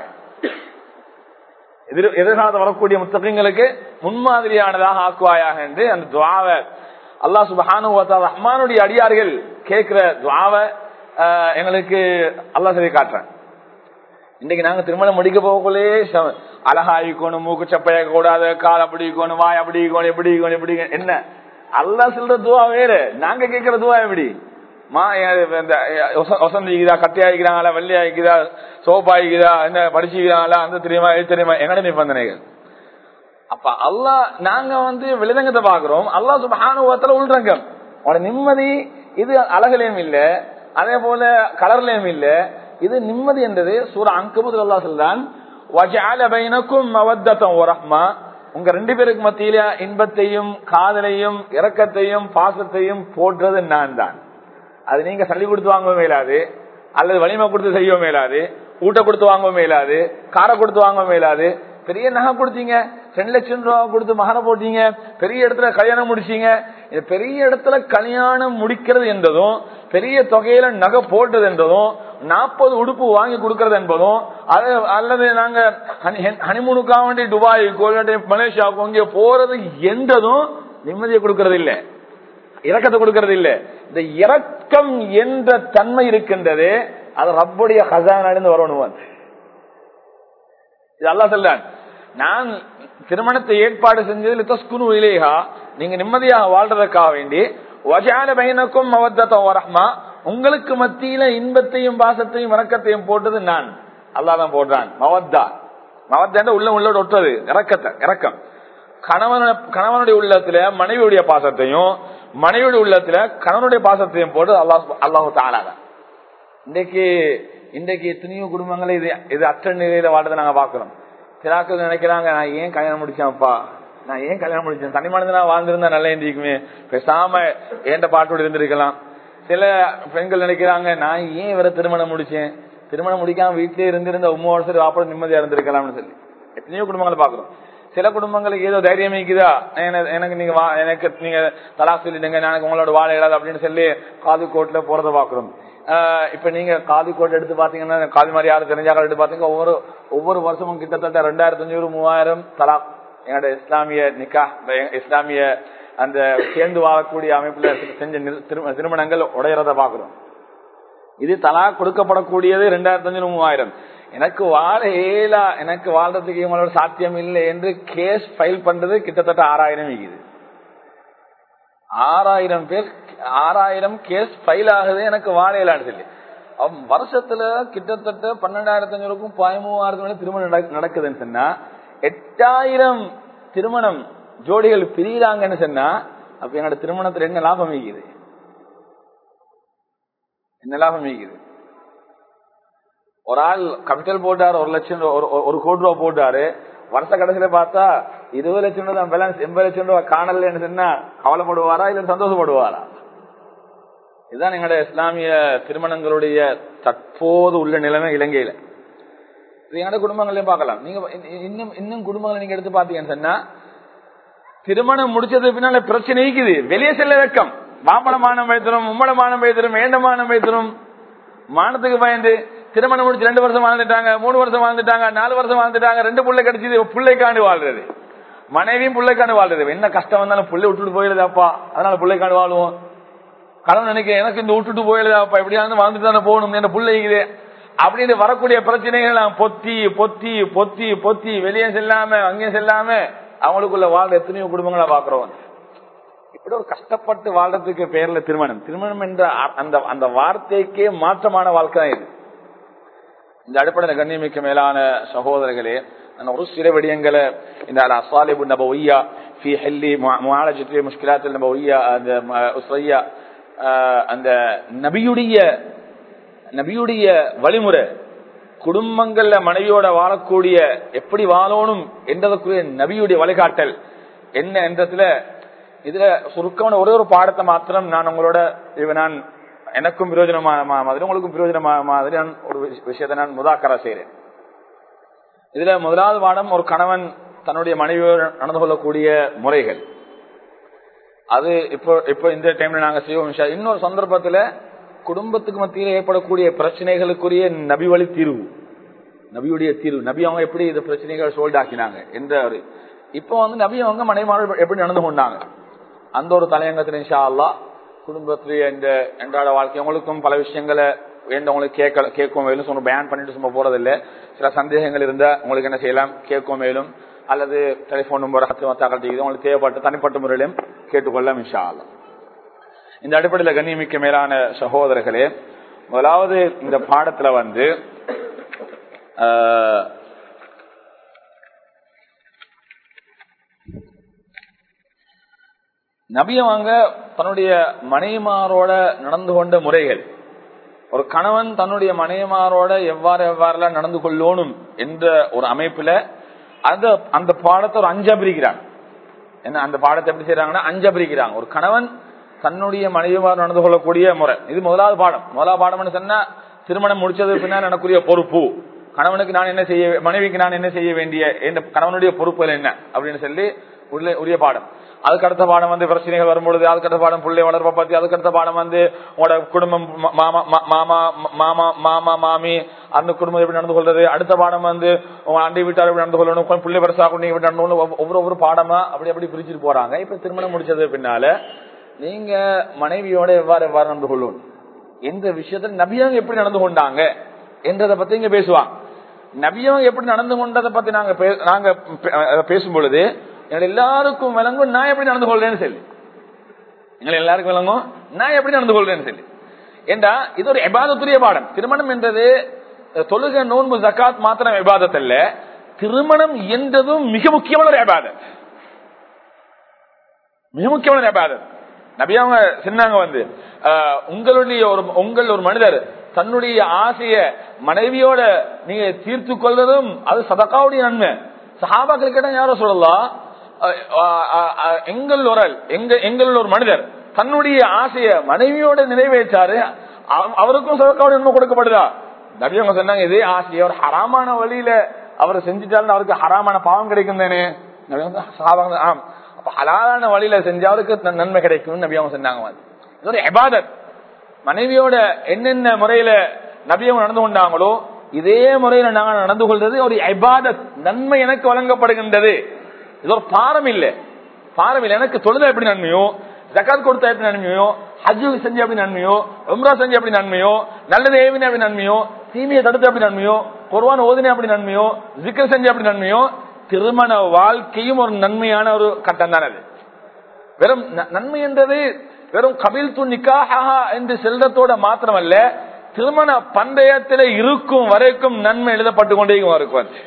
எதிர் எதிர்காலத்தில் வரக்கூடிய முத்தகங்களுக்கு முன்மாதிரியானதாக ஆக்குவாயாக என்று அந்த துவாவை அல்லா சுபஹானு ரஹ்மானுடைய அடியார்கள் கேட்கிற துவாவை எங்களுக்கு அல்லா சொல்லி காட்டுறேன் இன்னைக்கு நாங்க திருமணம் முடிக்க போகக்குள்ளே அழகாயிக்கணும் மூக்கு சப்பைய கூடாது கால் அப்படி இருக்கணும் வாய் அப்படி இருக்கணும் எப்படி இருக்கணும் எப்படி என்ன அல்லா சொல்ற துவா வேறு நாங்க கேட்கிற துவா எப்படி மா வசந்திக்குதா கட்டி ஆகிக்கிறாங்களா வெள்ளி ஆகிக்குதா சோப்பு ஆகிக்குதா என்ன படிச்சுக்கிறாங்களா அந்த தெரியுமா இது தெரியுமா எங்கட நிபந்தனைகள் அப்ப அல்லா நாங்க வந்து விலதங்கத்தை பாக்குறோம் அல்லா சுபானுவத்துல உள்ரங்கம் உன நிம்மதி இது அழகுலயும் இல்ல அதே போல கலர்லயும் இல்ல இது நிம்மதி என்றது சூர அங்கபுது அல்லா சொல்றான் உங்க ரெண்டு பேருக்கு மத்தியில இன்பத்தையும் காதலையும் இரக்கத்தையும் பாசத்தையும் போடுறது நான் தான் அது நீங்க சளி கொடுத்து வாங்கவும் மேலாது அல்லது வலிமை கொடுத்து செய்யவும் மேலாது ஊட்ட கொடுத்து வாங்கவும் மேலாது காரை கொடுத்து வாங்கவும் மேலாது பெரிய நகை கொடுத்தீங்க ரெண்டு லட்சம் ரூபா கொடுத்து மகனை போட்டீங்க பெரிய இடத்துல கல்யாணம் முடிச்சீங்க இந்த பெரிய இடத்துல கல்யாணம் முடிக்கிறது என்றதும் பெரிய தொகையில நகை போட்டது என்றதும் நாற்பது உடுப்பு வாங்கி கொடுக்கறது என்பதும் அது அல்லது நாங்க ஹனிமூனுக்காக வேண்டி துபாய்க்கோ இல்லாட்டி மலேசியாவுக்கோ இங்கே போறது என்றதும் நிம்மதியை கொடுக்கறது இல்லை இறக்கத்தை கொடுக்கறது இல்லை இந்த இறக்கம் என்ற தன்மை இருக்கின்றது அது ரப்புடைய ஹசானிலிருந்து வரணும் இது அல்லா சொல்றான் நான் திருமணத்தை ஏற்பாடு செஞ்சது தஸ்குனு இலேஹா நீங்க நிம்மதியாக வாழ்றதுக்காக வேண்டி வஜான பையனுக்கும் மவத்தம் வரஹ்மா உங்களுக்கு மத்தியில இன்பத்தையும் பாசத்தையும் வணக்கத்தையும் போட்டது நான் அல்லா தான் போடுறான் மவத்தா மவத்தா உள்ள உள்ளோட ஒட்டுறது இறக்கத்தை இறக்கம் கணவன கணவனுடைய உள்ளத்துல மனைவியுடைய பாசத்தையும் மனைவியுடைய உள்ளத்துல கணவனுடைய பாசத்தையும் போட்டு அல்லாஹ் அல்லாஹு தாளாக இன்றைக்கு இன்றைக்கு எத்தனையோ குடும்பங்களை இது இது அற்ற நிலையில வாழ்றதை நாங்க பாக்குறோம் சிலாக்கள் நினைக்கிறாங்க நான் ஏன் கல்யாணம் முடிச்சேன்ப்பா நான் ஏன் கல்யாணம் முடிச்சேன் தனி மனிதனா வாழ்ந்திருந்தா நல்லா இருந்திருக்குமே பேசாம ஏண்ட பாட்டோடு இருந்திருக்கலாம் சில பெண்கள் நினைக்கிறாங்க நான் ஏன் இவரை திருமணம் முடிச்சேன் திருமணம் முடிக்காம வீட்டிலே இருந்திருந்த உமா வருஷம் வாப்பட நிம்மதியா இருந்திருக்கலாம்னு சொல்லி எத்தனையோ குடும்பங்களை பாக்குறோம் சில குடும்பங்களுக்கு ஏதோ தைரியம் இருக்குதா எனக்கு நீங்க எனக்கு நீங்க தலா சொல்லிடுங்க எனக்கு உங்களோட வாழ இடாது அப்படின்னு சொல்லி காது கோட்ல போறதை பாக்குறோம் இப்ப நீங்க காது கோட் எடுத்து பாத்தீங்கன்னா காது மாதிரி யாரும் தெரிஞ்சாக்கள் எடுத்து பாத்தீங்கன்னா ஒவ்வொரு ஒவ்வொரு வருஷமும் கிட்டத்தட்ட ரெண்டாயிரத்தி அஞ்சூறு மூவாயிரம் தலா என்னோட இஸ்லாமிய நிக்கா இஸ்லாமிய அந்த சேர்ந்து வாழக்கூடிய அமைப்புல செஞ்ச திருமணங்கள் உடையறத பாக்குறோம் இது தலா கொடுக்கப்படக்கூடியது ரெண்டாயிரத்தி அஞ்சு மூவாயிரம் எனக்கு வாழ ஏலா எனக்கு வாழ்றதுக்கு இவங்களோட சாத்தியம் இல்லை என்று கேஸ் ஃபைல் பண்றது கிட்டத்தட்ட ஆறாயிரம் இருக்குது ஆறாயிரம் பேர் ஆறாயிரம் கேஸ் ஃபைல் ஆகுது எனக்கு வாழ இயலான்னு சொல்லி அவன் வருஷத்துல கிட்டத்தட்ட பன்னெண்டாயிரத்தி அஞ்சூறுக்கும் பதிமூவாயிரத்து திருமணம் நடக்- நடக்குதுன்னு சொன்னா எட்டாயிரம் திருமணம் ஜோடிகள் பிரிகிறாங்கன்னு சொன்னா அப்ப என்னோட திருமணத்துல என்ன லாபம் ஈக்குது என்ன லாபம் ஈக்குது ஒரு ஆள் கேபிட்டல் போட்டாரு ஒரு லட்சம் ரூபா- ஒரு- ஒரு கோடி ரூபா போட்டாரு வருஷ கடைசியில பார்த்தா இருபது லட்சம் ரூபா தான் பேலன்ஸ் எண்பது லட்சம் ரூபா காணலன்னு சொன்னா கவலைப்படுவாரா இல்ல சந்தோஷப்படுவாரா இதுதான் எங்களுடைய இஸ்லாமிய திருமணங்களுடைய தற்போது உள்ள நிலைமை இலங்கையில இது எங்களுடைய குடும்பங்களையும் பார்க்கலாம் நீங்க இ- இன்னும் இன்னும் குடும்பங்களை நீங்க எடுத்து பாத்தீங்கன்னு சொன்னா திருமணம் முடிச்சது பின்னால பிரச்சனை இருக்குது வெளியே செல்ல வெக்கம் மாம்பழமானம் வைத்திரும் மும்மளமானம் வைத்திரும் ஏண்டமானம் வைத்திரும் மானத்துக்கு பயந்து திருமணம் முடிச்சு ரெண்டு வருஷம் வாழ்ந்துட்டாங்க மூணு வருஷம் வாழ்ந்துட்டாங்க நாலு வருஷம் வாழ்ந்துட்டாங்க ரெண்டு புள்ளை கிடைச்சது பிள்ளைக்காண்டு வாழ்றது மனைவியும் பிள்ளைக்காண்டு வாழ்றது என்ன கஷ்டம் வந்தாலும் புள்ளை விட்டுட்டு போயிடுதாப்பா அதனால பிள்ளைக்காண்டு வாழுவோம் கடன் நினைக்க எனக்கு இந்த விட்டுட்டு போயிடுதாப்பா எப்படியாவது வாழ்ந்துட்டு தானே போகணும் என்ன பிள்ளைக்குது அப்படின்னு வரக்கூடிய பிரச்சனைகள் எல்லாம் பொத்தி பொத்தி பொத்தி பொத்தி வெளியே செல்லாம அங்கேயும் செல்லாம அவங்களுக்குள்ள வாழ்ற எத்தனையோ குடும்பங்களை பாக்குறோம் இப்படி ஒரு கஷ்டப்பட்டு வாழ்றதுக்கு பேர்ல திருமணம் திருமணம் என்ற அ- அந்த அந்த வார்த்தைக்கே மாற்றமான வாழ்க்கை தான் இது இந்த அடிப்படையில் கண்ணியமிக்க மேலான சகோதரர்களே நான் ஒரு சில விடயங்களை இந்த அல் அசாலிபு நபவியா ஃபி ஹல்லி முஆலஜத்தி முஷ்கிலாத்தில் நபவியா அந்த ம- உஸ்ரையா ஆஹ், அந்த நபியுடைய நபியுடைய வழிமுறை குடும்பங்கள்ல மனைவியோட வாழக்கூடிய எப்படி வாழணும் என்றதுக்குரிய நபியுடைய வழிகாட்டல் என்ன என்றதுல இதுல சுருக்கமான ஒரே ஒரு பாடத்தை மாத்திரம் நான் உங்களோட இது நான் எனக்கும் பிரயோஜனமா மா- மாதிரி உங்களுக்கும் பிரயோஜனமா மாதிரி நான் ஒரு விஷ- விஷயத்தை நான் முதாக்கரா செய்றேன் இதுல முதலாவது பாடம் ஒரு கணவன் தன்னுடைய மனைவியோடு நடந்து கொள்ளக்கூடிய முறைகள் அது இப்போ இப்போ இந்த டைம்ல நாங்க செய்வோம் இன்ஷா. இன்னொரு சந்தர்ப்பத்துல குடும்பத்துக்கு மத்தியில் ஏற்படக்கூடிய பிரச்சனைகளுக்குரிய நபி வழி தீர்வு நபியுடைய தீர்வு நபி அவங்க எப்படி இந்த பிரச்சனைகள் சோல்ட் ஆக்கினாங்க என்ற ஒரு இப்போ வந்து நபி அவங்க மனைமார்கள் எப்படி நடந்து கொண்டாங்க அந்த ஒரு தலையங்கத்தில் இன்ஷா அல்லாஹ் குடும்பத்திலேயே இந்த அன்றாட வாழ்க்கை உங்களுக்கும் பல விஷயங்களை வேண்டவங்களுக்கு கேட்க கேட்கும் மேலும் சும்மா பேன் பண்ணிட்டு சும்மா போறதில்லை சில சந்தேகங்கள் இருந்தா உங்களுக்கு என்ன செய்யலாம் கேட்கும் மேலும் அல்லது டெலிபோன் நம்பர் தகவல் உங்களுக்கு தேவைப்பட்ட தனிப்பட்ட முறையிலும் கேட்டுக்கொள்ளலாம் இன்ஷா அல்லாஹ் இந்த அடிப்படையில் கண்ணியமிக்க மேலான சகோதரர்களே முதலாவது இந்த பாடத்துல வந்து ஆஹ், நபியவங்க தன்னுடைய மனைவிமாரோட நடந்து கொண்ட முறைகள் ஒரு கணவன் தன்னுடைய மனைவிமாரோட எவ்வாறு எவ்வாறெல்லாம் நடந்து கொள்ளணும் என்ற ஒரு அமைப்புல அந்த அந்த பாடத்தை ஒரு அஞ்சா பிரிக்கிறாங்க என்ன அந்த பாடத்தை எப்படி செய்யறாங்கன்னா அஞ்சா பிரிக்கிறாங்க ஒரு கணவன் தன்னுடைய மனைவிமார் நடந்து கொள்ளக்கூடிய முறை இது முதலாவது பாடம் முதலாவது பாடம்னு சொன்னா திருமணம் முடிச்சது பின்னால் எனக்குரிய பொறுப்பு கணவனுக்கு நான் என்ன செய்ய மனைவிக்கு நான் என்ன செய்ய வேண்டிய இந்த கணவனுடைய பொறுப்புகள் என்ன அப்படின்னு சொல்லி உள்ள உரிய பாடம் அதுக்கு அடுத்த பாடம் வந்து பிரச்சனைகள் வரும்பொழுது அதுக்கு அடுத்த பாடம் பிள்ளை வளர்ப்பை பத்தி அதுக்கு அடுத்த பாடம் வந்து உங்களோட குடும்பம் ம- மாமா ம- மாமா ம- மாமா மாமா மாமி அந்த குடும்பம் எப்படி நடந்து கொள்றது அடுத்த பாடம் வந்து உங்க அண்டை வீட்டார் எப்படி நடந்து கொள்ளணும் கொஞ்சம் பிள்ளை பெருசாக நீங்க எப்படி நடந்து கொள்ளணும் ஒவ்வொரு- ஒவ்வொரு ஒவ்வொரு பாடமா அப்படி அப்படி பிரிச்சுட்டு போறாங்க இப்ப திருமணம் முடிச்சது பின்னால நீங்க மனைவியோட எவ்வாறு எவ்வாறு நடந்து கொள்ளணும் எந்த விஷயத்துல நபியவங்க எப்படி நடந்து கொண்டாங்க என்றதை பத்தி இங்க பேசுவாங்க நபியவங்க எப்படி நடந்து கொண்டதை பத்தி நாங்க பே- நாங்க பே- அஹ் பேசும் பொழுது எங்க எல்லாருக்கும் விளங்கும் நான் எப்படி நடந்து கொள்றேன்னு சொல்லி எங்களை எல்லாருக்கும் விளங்கும் நான் எப்படி நடந்து கொள்றேன்னு சொல்லி ஏண்டா இது ஒரு எபாதத்துரிய பாடம் திருமணம் என்றது அஹ், தொழுகை நோன்பு ஜக்காத் மாத்திரம் எபாதத் அல்ல திருமணம் என்றதும் மிக முக்கியமான ஒரு எபாதத் மிக முக்கியமான எபாதத் நபி அவங்க சொன்னாங்க வந்து ஆஹ், உங்களுடைய ஒரு உங்கள் ஒரு மனிதர் தன்னுடைய ஆசைய மனைவியோட நீங்க தீர்த்து கொள்வதும் அது சதக்காவுடைய நன்மை சஹாபாக்கள் கேட்டா யாரும் சொல்லலாம் ஆஹ், ஆஹ், ஆஹ், எங்கள் ஒரு ஆள், எங்க எங்கள் ஒரு மனிதர் தன்னுடைய ஆசைய மனைவியோட நிறைவேற்றாரு அவ- அவருக்கும் சதக்காவுடைய நன்மை கொடுக்கப்படுதா நபி அவங்க சொன்னாங்க இதே ஆசைய ஒரு ஹராமான வழியில அவர் செஞ்சுட்டாலும் அவருக்கு ஹராமான பாவம் கிடைக்கும் தானே நபி அவங்க சஹாபாங்க ஆம் அப்ப ஹலாலான வழியில செஞ்சா அவருக்கு ந- நன்மை கிடைக்கும் நபி அவங்க சொன்னாங்க வந்து. இது ஒரு இபாதத் மனைவியோட என்னென்ன முறையில நபி அவங்க நடந்து கொண்டாங்களோ இதே முறையில நாங்க நடந்து கொள்றது ஒரு இபாதத் நன்மை எனக்கு வழங்கப்படுகின்றது இது ஒரு பாரம் இல்ல பாரம் இல்ல எனக்கு தொழுத எப்படி நன்மையோ ஜக்காத் கொடுத்தா எப்படி நன்மையோ ஹஜ்ஜு செஞ்சு அப்படி நன்மையோ உம்ரா செஞ்சு அப்படி நன்மையோ நல்லது ஏவின அப்படி நன்மையோ தீமையை தடுத்து அப்படி நன்மையோ குர்வான் ஓதின அப்படி நன்மையோ ஜிக்கர் செஞ்சு அப்படி நன்மையோ திருமண வாழ்க்கையும் ஒரு நன்மையான ஒரு கட்டம் தான் அது வெறும் ந- நன்மை என்றது வெறும் கபில் து நிக்காஹா என்று செல்றதோட மாத்திரமல்ல திருமண பந்தயத்தில் இருக்கும் வரைக்கும் நன்மை எழுதப்பட்டு கொண்டே இருக்கும் அது.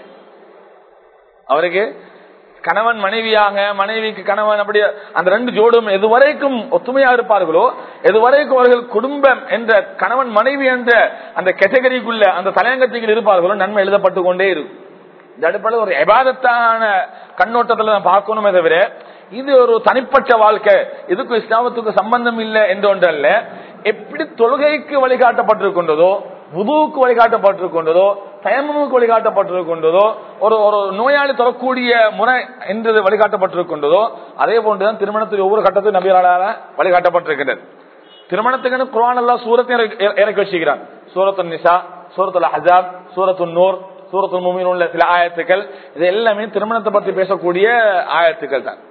அவருக்கு கணவன் மனைவியாக மனைவிக்கு கணவன் அப்படி அந்த ரெண்டு ஜோடும் எதுவரைக்கும் ஒத்துமையா இருப்பார்களோ எதுவரைக்கும் அவர்கள் குடும்பம் என்ற கணவன் மனைவி என்ற அந்த கேட்டகரிக்குள்ள அந்த தலையங்கத்தில் இருப்பார்களோ நன்மை எழுதப்பட்டு கொண்டே இருக்கும் இந்த அடிப்படையில் ஒரு எபாதத்தான கண்ணோட்டத்துல நான் பார்க்கணுமே தவிர இது ஒரு தனிப்பட்ட வாழ்க்கை இதுக்கும் இஸ்லாமத்துக்கு சம்பந்தம் இல்லை என்று ஒன்றல்ல எப்படி தொழுகைக்கு வழிகாட்டப்பட்டிருக்கின்றதோ புதுவுக்கு வழிகாட்டப்பட்டிருக்கின்றதோ தயமுக்கு வழிகாட்டப்பட்டிருக்கின்றதோ ஒரு ஒரு நோயாளி தரக்கூடிய முறை என்று வழிகாட்டப்பட்டிருக்கின்றதோ அதே போன்றுதான் திருமணத்தில் ஒவ்வொரு கட்டத்திலும் நபிகளால வழிகாட்டப்பட்டிருக்கின்றது திருமணத்துக்கு குரான் எல்லாம் சூரத்தை இறக்கி- இறக்கி வச்சுக்கிறான் சூரத்து நிசா சூரத்துல ஹஜாப் சூரத்து நூர் சூரத்து மூமின் உள்ள சில ஆயத்துக்கள் இது எல்லாமே திருமணத்தை பற்றி பேசக்கூடிய ஆயத்துக்கள் தான்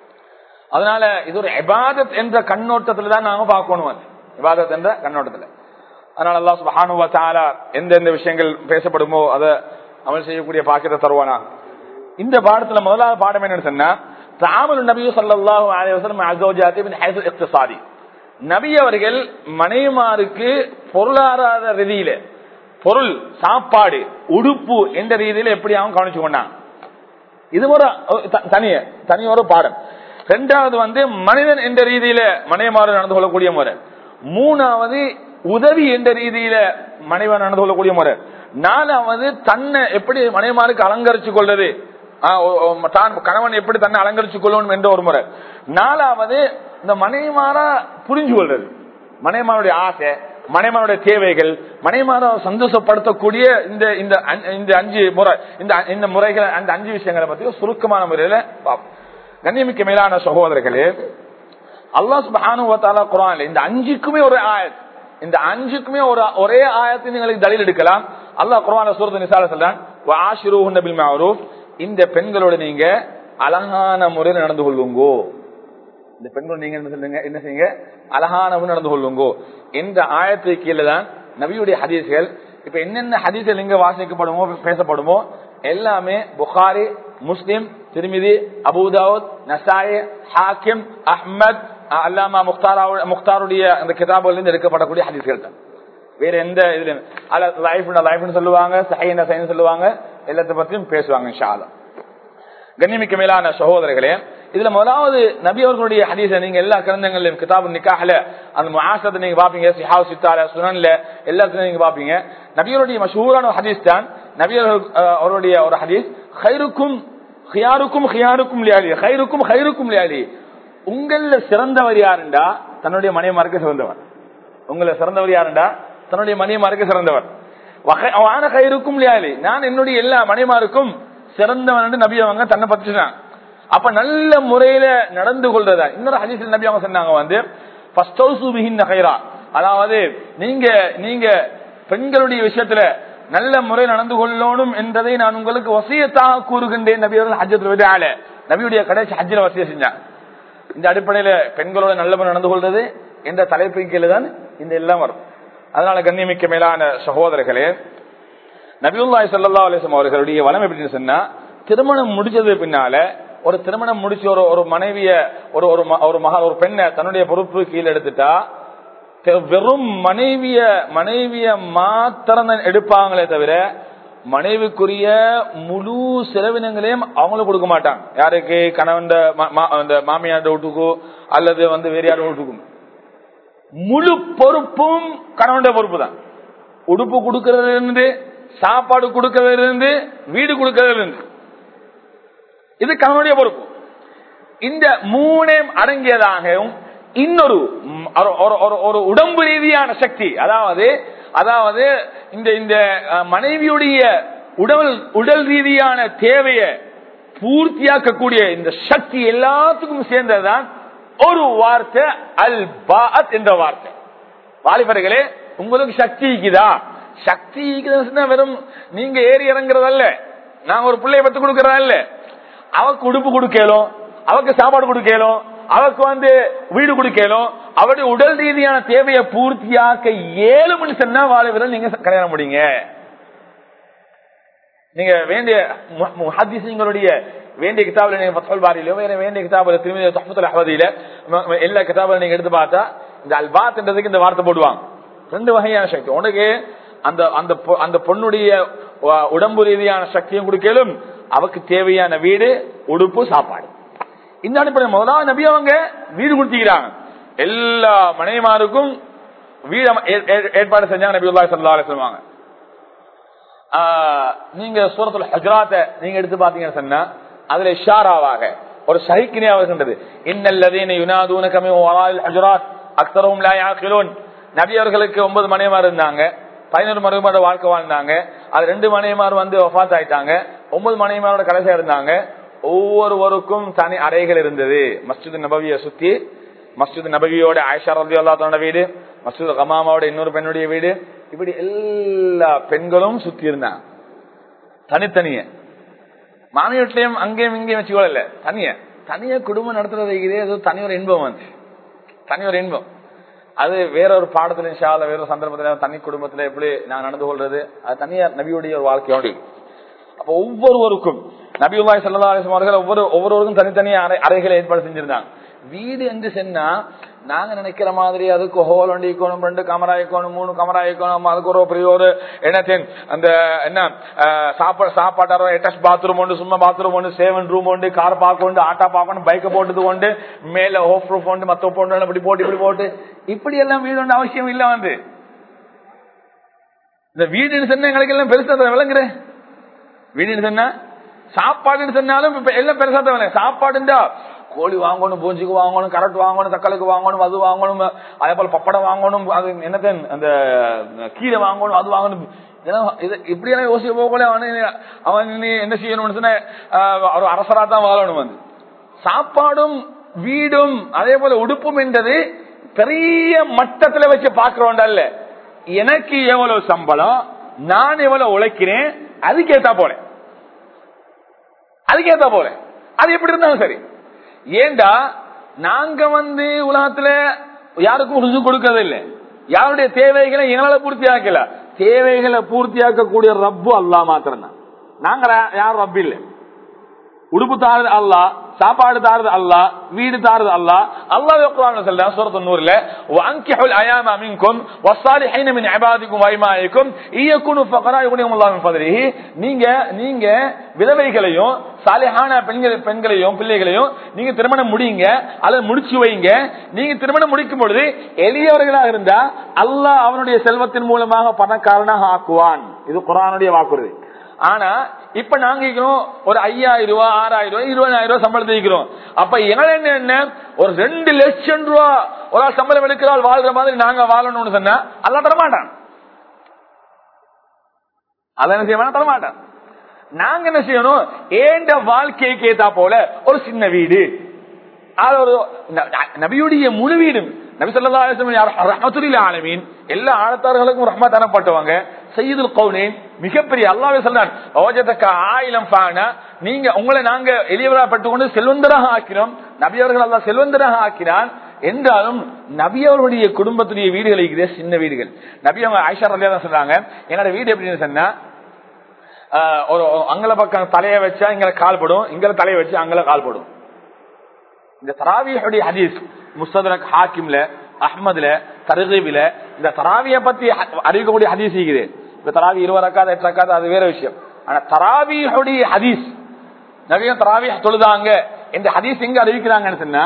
அதனால இது ஒரு இபாதத் என்ற கண்ணோட்டத்துல தான் நாங்க பார்க்கணும் அது இபாதத் என்ற கண்ணோட்டத்துல அதனால அல்லாஹ் சுப்ஹானஹு வ தஆலா எந்தெந்த விஷயங்கள் பேசப்படுமோ அதை அமல் செய்யக்கூடிய பாக்கியத்தை தருவானா இந்த பாடத்துல முதலாவது பாடம் என்னன்னு சொன்னா தாமல் நபி ஸல்லல்லாஹு அலைஹி வஸல்லம் அஸௌஜாதி மின் ஹைஸ் இக்திசாதி நபி அவர்கள் மனைவிமாருக்கு பொருளாதார ரீதியில பொருள் சாப்பாடு உடுப்பு என்ற ரீதியில எப்படி அவன் கவனிச்சு கொண்டான் இது ஒரு த- தனிய தனி ஒரு பாடம் ரெண்டாவது வந்து மனிதன் என்ற ரீதியில மனைவிமாறு நடந்து கொள்ளக்கூடிய முறை மூணாவது உதவி என்ற ரீதியில மனைவன் நடந்து கொள்ளக்கூடிய முறை நாலாவது தன்னை எப்படி மனைவிமாருக்கு அலங்கரிச்சு கொள்றது ஆ, ஓ- ஓ, தான் கணவன் எப்படி தன்னை அலங்கரிச்சு கொள்ளணும் என்ற ஒரு முறை நாலாவது இந்த மனைவிமாரா புரிஞ்சு கொள்றது மனைவிமாருடைய ஆசை மனைமாருடைய தேவைகள் மனைமார சந்தோஷப்படுத்தக்கூடிய இந்த இந்த அஞ்- இந்த அஞ்சு முறை இந்த அ- இந்த முறைகள் அந்த அஞ்சு விஷயங்களை பத்தி சுருக்கமான முறையில பார்ப்போம் கண்ணியமிக்க மேலான சகோதரர்களே அல்லாஹ் சுப்ஹானஹு வ தஆலா குர்ஆன்ல இந்த அஞ்சுக்குமே ஒரு ஆயத் இந்த அஞ்சுக்குமே ஒரு ஒரே ஆயத்தை நீங்களுக்கு தலீல் எடுக்கலாம் அல்லாஹ் குர்ஆன்ல சூரத்து நிசால சொல்றான் வ ஆஷிருஹுன்ன பில் மஅரூஃப் இந்த பெண்களோட நீங்க அழகான முறையில் நடந்து கொள்ளுங்கோ இந்த பெண்கள் நீங்க என்ன சொல்லுங்க என்ன செய்யுங்க அழகானவன் நடந்து கொள்ளுங்கோ என்ற ஆயத்தை கீழே தான் நபியுடைய ஹதீஸ்கள் இப்ப என்னென்ன ஹதீஸ்கள் எங்க வாசிக்கப்படுமோ பேசப்படுமோ எல்லாமே புகாரி முஸ்லிம் திருமிதி அபுதாவுத் நசாய் ஹாக்கிம் அஹ்மத் அல்லாமா முக்தாரா முக்தாருடைய அந்த கிதாபுல இருந்து எடுக்கப்படக்கூடிய ஹதீஸ்கள் தான் வேற எந்த இதுல அல்ல லைஃப் லைஃப்னு சொல்லுவாங்க சஹைன சைன் சொல்லுவாங்க எல்லாத்த பத்தியும் பேசுவாங்க இன்ஷா அல்லாஹ் கண்ணியமிக்க மேலான சகோதரர்களே இதுல முதலாவது நபி அவர்களுடைய ஹதீஸ நீங்க எல்லா கிரந்தங்களையும் கிதாபு நிக்காஹல அந்த முஆசத்தை நீங்க பாப்பீங்க சிஹாவு சித்தால சுனன்ல எல்லாத்துலயும் நீங்க பாப்பீங்க நபியருடைய மஷூரான ஒரு ஹதீஸ் தான் நபி அவர்கள், அஹ், அவருடைய ஒரு ஹதீஸ் ஹைருக்கும் ஹியாருக்கும் ஹியாருக்கும் லியாலி ஹைருக்கும் ஹைருக்கும் லியாலி உங்கள சிறந்தவர் யாருண்டா தன்னுடைய மனைவிமாருக்கு சிறந்தவர் உங்களை சிறந்தவர் யாருண்டா தன்னுடைய மனைவிமாருக்கு சிறந்தவர் வகை- வான கயிறுக்கும் லியாலி நான் என்னுடைய எல்லா மனைமாருக்கும் சிறந்தவன் என்று நபி அவங்க தன்னை பத்தி சொன்னாங்க அப்ப நல்ல முறையில நடந்து கொள்றதா இன்னொரு ஹதீஸில் நபி அவங்க சொன்னாங்க வந்து ஃபஸ்டௌசு பிஹின்ன கைரா அதாவது நீங்க நீங்க பெண்களுடைய விஷயத்துல நல்ல முறை நடந்து கொள்ளணும் என்பதை நான் உங்களுக்கு வசியத்தாக கூறுகின்றேன் நபி அவர்கள் ஹஜ்ஜத்துல விட நபியுடைய கடைசி ஹஜ்ஜில வசிய செஞ்சாங்க இந்த அடிப்படையில பெண்களோட நல்ல நடந்து கொள்றது என்ற தலைப்பின் கீழே தான் இந்த எல்லாம் வரும் அதனால கண்ணியமிக்க மேலான சகோதரர்களே நபியுல்லாய் சல்லா அலிஸ்லாம் அவர்களுடைய வளம் எப்படின்னு சொன்னா திருமணம் முடிச்சது பின்னால ஒரு திருமணம் முடிச்சு ஒரு ஒரு மனைவிய ஒரு ஒரு ம- ஒரு மக ஒரு பெண்ணை தன்னுடைய பொறுப்பு கீழே எடுத்துட்டா தெ- வெறும் மனைவிய மனைவிய மாத்திரம் தான் எடுப்பாங்களே தவிர மனைவிக்குரிய முழு செலவினங்களையும் அவங்களும் கொடுக்க மாட்டாங்க யாருக்கு கணவன் அந்த மாமியார் வீட்டுக்கோ அல்லது வந்து வேற யார் வீட்டுக்கும் முழு பொறுப்பும் கணவனுடைய பொறுப்பு தான் உடுப்பு கொடுக்கறதுல இருந்து சாப்பாடு கொடுக்கறதுல இருந்து வீடு கொடுக்கறதுல இருந்து இது கணவனுடைய பொறுப்பு இந்த மூணையும் அடங்கியதாகவும் இன்னொரு ம், ஒரு- ஒரு- ஒரு- ஒரு உடம்பு ரீதியான சக்தி அதாவது அதாவது இந்த இந்த அஹ், மனைவியுடைய உடல் உடல் ரீதியான தேவையை பூர்த்தியாக்கக்கூடிய இந்த சக்தி எல்லாத்துக்கும் சேர்ந்ததுதான் ஒரு வார்த்தை அல் பாத் என்ற வார்த்தை வாலிபர்களே உங்களுக்கு சக்தி இருக்குதா சக்தி இருக்குதுன்னா வெறும் நீங்க ஏறி இறங்குறதல்ல நாங்க ஒரு பிள்ளைய பத்து கொடுக்கறதா இல்ல அவக்கு உடுப்பு கொடுக்கலும் அவக்கு சாப்பாடு கொடுக்கலும் அவருக்கு வந்து வீடு கொடுக்கலும் அவருடைய உடல் ரீதியான தேவையை பூர்த்தியாக்க ஏழு மணி சொன்னா வாழ்வில் நீங்க கல்யாணம் முடியுங்க நீங்க வேண்டிய முஹத்திசங்களுடைய வேண்டிய கிதாபில் நீங்க பத்தல் பாரியிலோ வேற வேண்டிய கிதாபில் திருமதி தஹமத்துல் அஹமதியில எல்லா கிதாபில் நீங்க எடுத்து பார்த்தா இந்த அல்பாத்ன்றதுக்கு இந்த வார்த்தை போடுவாங்க ரெண்டு வகையான சக்தி உனக்கு அந்த அந்த அந்த பொண்ணுடைய உடம்பு ரீதியான சக்தியும் கொடுக்கலும் அவக்கு தேவையான வீடு உடுப்பு சாப்பாடு இந்த அடிப்படை முதலாவது நபி அவங்க வீடு கொடுத்துக்கிறாங்க எல்லா மனைவிமாருக்கும் வீடு ஏற்பாடு செஞ்சாங்க நபி உள்ளா சல்லா சொல்லுவாங்க நீங்க சூரத்துல ஹஜ்ராத்த நீங்க எடுத்து பாத்தீங்கன்னு சொன்னா அதுல ஷாராவாக ஒரு சைக்கினியா வருகின்றது இன்னல்லதீன யுனாதூன கமி வரால் ஹஜ்ராத் அக்ஸரஹும் லா யாகிலூன் நபி அவர்களுக்கு ஒன்பது மனைவிமார் இருந்தாங்க பதினொரு மனைவிமாரோட வாழ்க்கை வாழ்ந்தாங்க அது ரெண்டு மனைவிமார் வந்து ஒஃபாத் ஆயிட்டாங்க ஒன்பது மனைவிமாரோட கடைசியா இருந்தாங்க ஒவ்வொருவருக்கும் தனி அறைகள் இருந்தது மஸ்ஜித் நபவியை சுத்தி மஸ்ஜித் நபவியோட ஆயிஷா ரதி அல்லாத்தோட வீடு மஸ்ஜித் கமாமாவோட இன்னொரு பெண்ணுடைய வீடு இப்படி எல்லா பெண்களும் சுத்தி இருந்தாங்க தனித்தனிய மாமி வீட்லயும் அங்கேயும் இங்கேயும் வச்சுக்கோல தனிய தனிய குடும்பம் நடத்துறது ஏதோ தனி ஒரு இன்பம் வந்து தனி ஒரு இன்பம் அது வேற ஒரு பாடத்துல ஷால வேற ஒரு சந்தர்ப்பத்துல தனி குடும்பத்துல எப்படி நான் நடந்து கொள்றது அது தனியார் நபியுடைய ஒரு வாழ்க்கையோடு அப்ப ஒவ்வொருவருக்கும் நபியுல்லாய் சல்லா அலிஸ்லாம் அவர்கள் ஒவ்வொரு ஒவ்வொருவருக்கும் தனித்தனி அறை அறைகளை ஏற்பாடு செஞ்சிருந்தாங்க வீடு என்று சொன்னா நாங்க நினைக்கிற மாதிரி அதுக்கு ஹோல் ஒன்று இருக்கணும் ரெண்டு கமரா இருக்கணும் மூணு கமரா இருக்கணும் அதுக்கு ஒரு பெரிய ஒரு என்ன அந்த என்ன சாப்பாடு சாப்பாடு அட்டாச் பாத்ரூம் உண்டு சும்மா பாத்ரூம் உண்டு சேவன் ரூம் உண்டு கார் பார்க்க உண்டு ஆட்டா பார்க்கணும் பைக்கை போட்டது உண்டு மேல ஹோப் ப்ரூஃப் உண்டு மத்த போட்டு இப்படி போட்டு இப்படி போட்டு இப்படி எல்லாம் வீடு ஒன்று அவசியம் இல்லை வந்து இந்த வீடுன்னு சொன்னா எங்களுக்கு எல்லாம் பெருசா விளங்குறேன் வீடுன்னு சொன்னா சாப்பாடுன்னு சொன்னாலும் எல்லாம் பெருசா தான் சாப்பாடுண்டா கோழி வாங்கணும் பூஞ்சிக்கு வாங்கணும் கரட் வாங்கணும் தக்காளிக்கு வாங்கணும் அது வாங்கணும் அதே போல பப்படம் வாங்கணும் அது என்னது அந்த கீரை வாங்கணும் அது வாங்கணும் இப்படியெல்லாம் யோசிக்க போகல அவன் அவன் என்ன செய்யணும்னு சொன்ன ஒரு அரசரா தான் வாழணும் வந்து சாப்பாடும் வீடும் அதே போல உடுப்பும் என்றது பெரிய மட்டத்துல வச்சு பாக்குறோம்டா இல்ல எனக்கு எவ்வளவு சம்பளம் நான் எவ்வளவு உழைக்கிறேன் அதுக்கேத்தா போல அதுக்கேத்தா போல அது எப்படி இருந்தாலும் சரி ஏண்டா நாங்க வந்து உலகத்துல யாருக்கும் ருசு கொடுக்கறது இல்லை யாருடைய தேவைகளை எங்களால பூர்த்தி ஆக்கல தேவைகளை பூர்த்தியாக்கக்கூடிய ரப்பு அல்லா மாத்திரம் தான் நாங்க யாரும் ரப்பு இல்லை உடுப்பு தாருது அல்லா சாப்பாடு தாருது அல்லா வீடு தாருது அல்லா அல்லாஹ் சொல்றேன் சூரத்து நூறுல வங்கிஹுல் அயாம மின்கும் வஸ்ஸாலிஹீன மின் இபாதிக்கும் வைமாயிக்கும் இயக்குனு ஃபகரா யுகனியும் அல்லாஹ் மின் ஃபதலிஹி நீங்க நீங்க விதவைகளையும் சாலிஹான பெண்கள் பெண்களையும் பிள்ளைகளையும் நீங்க திருமணம் முடியுங்க அல்லது முடிச்சு வைங்க நீங்க திருமணம் முடிக்கும் பொழுது எளியவர்களாக இருந்தா அல்லாஹ் அவனுடைய செல்வத்தின் மூலமாக பணக்காரனாக ஆக்குவான் இது குரானுடைய வாக்குறுதி ஆனா இப்ப நாங்க இருக்கிறோம் ஒரு ஐயாயிரம் ரூபாய் ஆறாயிரம் ரூபாய் இருபதாயிரம் ரூபாய் சம்பளத்தை இருக்கிறோம் அப்ப எங்களை என்ன என்ன ஒரு ரெண்டு லட்சம் ரூபா ஒரு ஆள் சம்பளம் எடுக்கிறாள் வாழ்ற மாதிரி நாங்க வாழணும்னு சொன்னா அதெல்லாம் தரமாட்டான் அதை என்ன செய்ய தரமாட்டான் நாங்க என்ன செய்யணும் ஏண்ட வாழ்க்கைக்கு ஏத்தா போல ஒரு சின்ன வீடு அது ஒரு நபியுடைய முழு வீடும் நபி சொல்லா ரஹமத்துல்ல ஆலமீன் எல்லா ஆழத்தார்களுக்கும் ரஹ்மத் அனுப்பப்பட்டவங்க செய்யுதுல் கவுனேன் மிகப்பெரிய அல்லாவே சொன்னான் ஓஜத்தக்க ஆயிரம் பானா நீங்க உங்களை நாங்க எளியவராக பட்டுக்கொண்டு செல்வந்தராக ஆக்கிறோம் நபி அவர்கள் அல்லா செல்வந்தராக ஆக்கினான் என்றாலும் நபி அவர்களுடைய குடும்பத்துடைய வீடுகள் இருக்கிற சின்ன வீடுகள் நபி அவங்க ஆயிஷா ரலியா தான் சொல்றாங்க என்னோட வீடு எப்படின்னு சொன்னா ஒரு அங்கல பக்கம் தலையை வச்சா இங்க கால் படும் இங்க தலையை வச்சு அங்கல கால் படும் இந்த தராவியுடைய ஹதீஸ் முஸ்தரக் ஹாக்கிம்ல அஹ்மதுல தருகீபில இந்த தராவிய பத்தி அறிவிக்கக்கூடிய ஹதீஸ் இருக்குது இப்ப தராவி இருபது ரக்காத எட்டு ரக்காத அது வேற விஷயம் ஆனா தராவியுடைய ஹதீஸ் நிறைய தராவி தொழுதாங்க இந்த ஹதீஸ் எங்க அறிவிக்கிறாங்கன்னு சொன்னா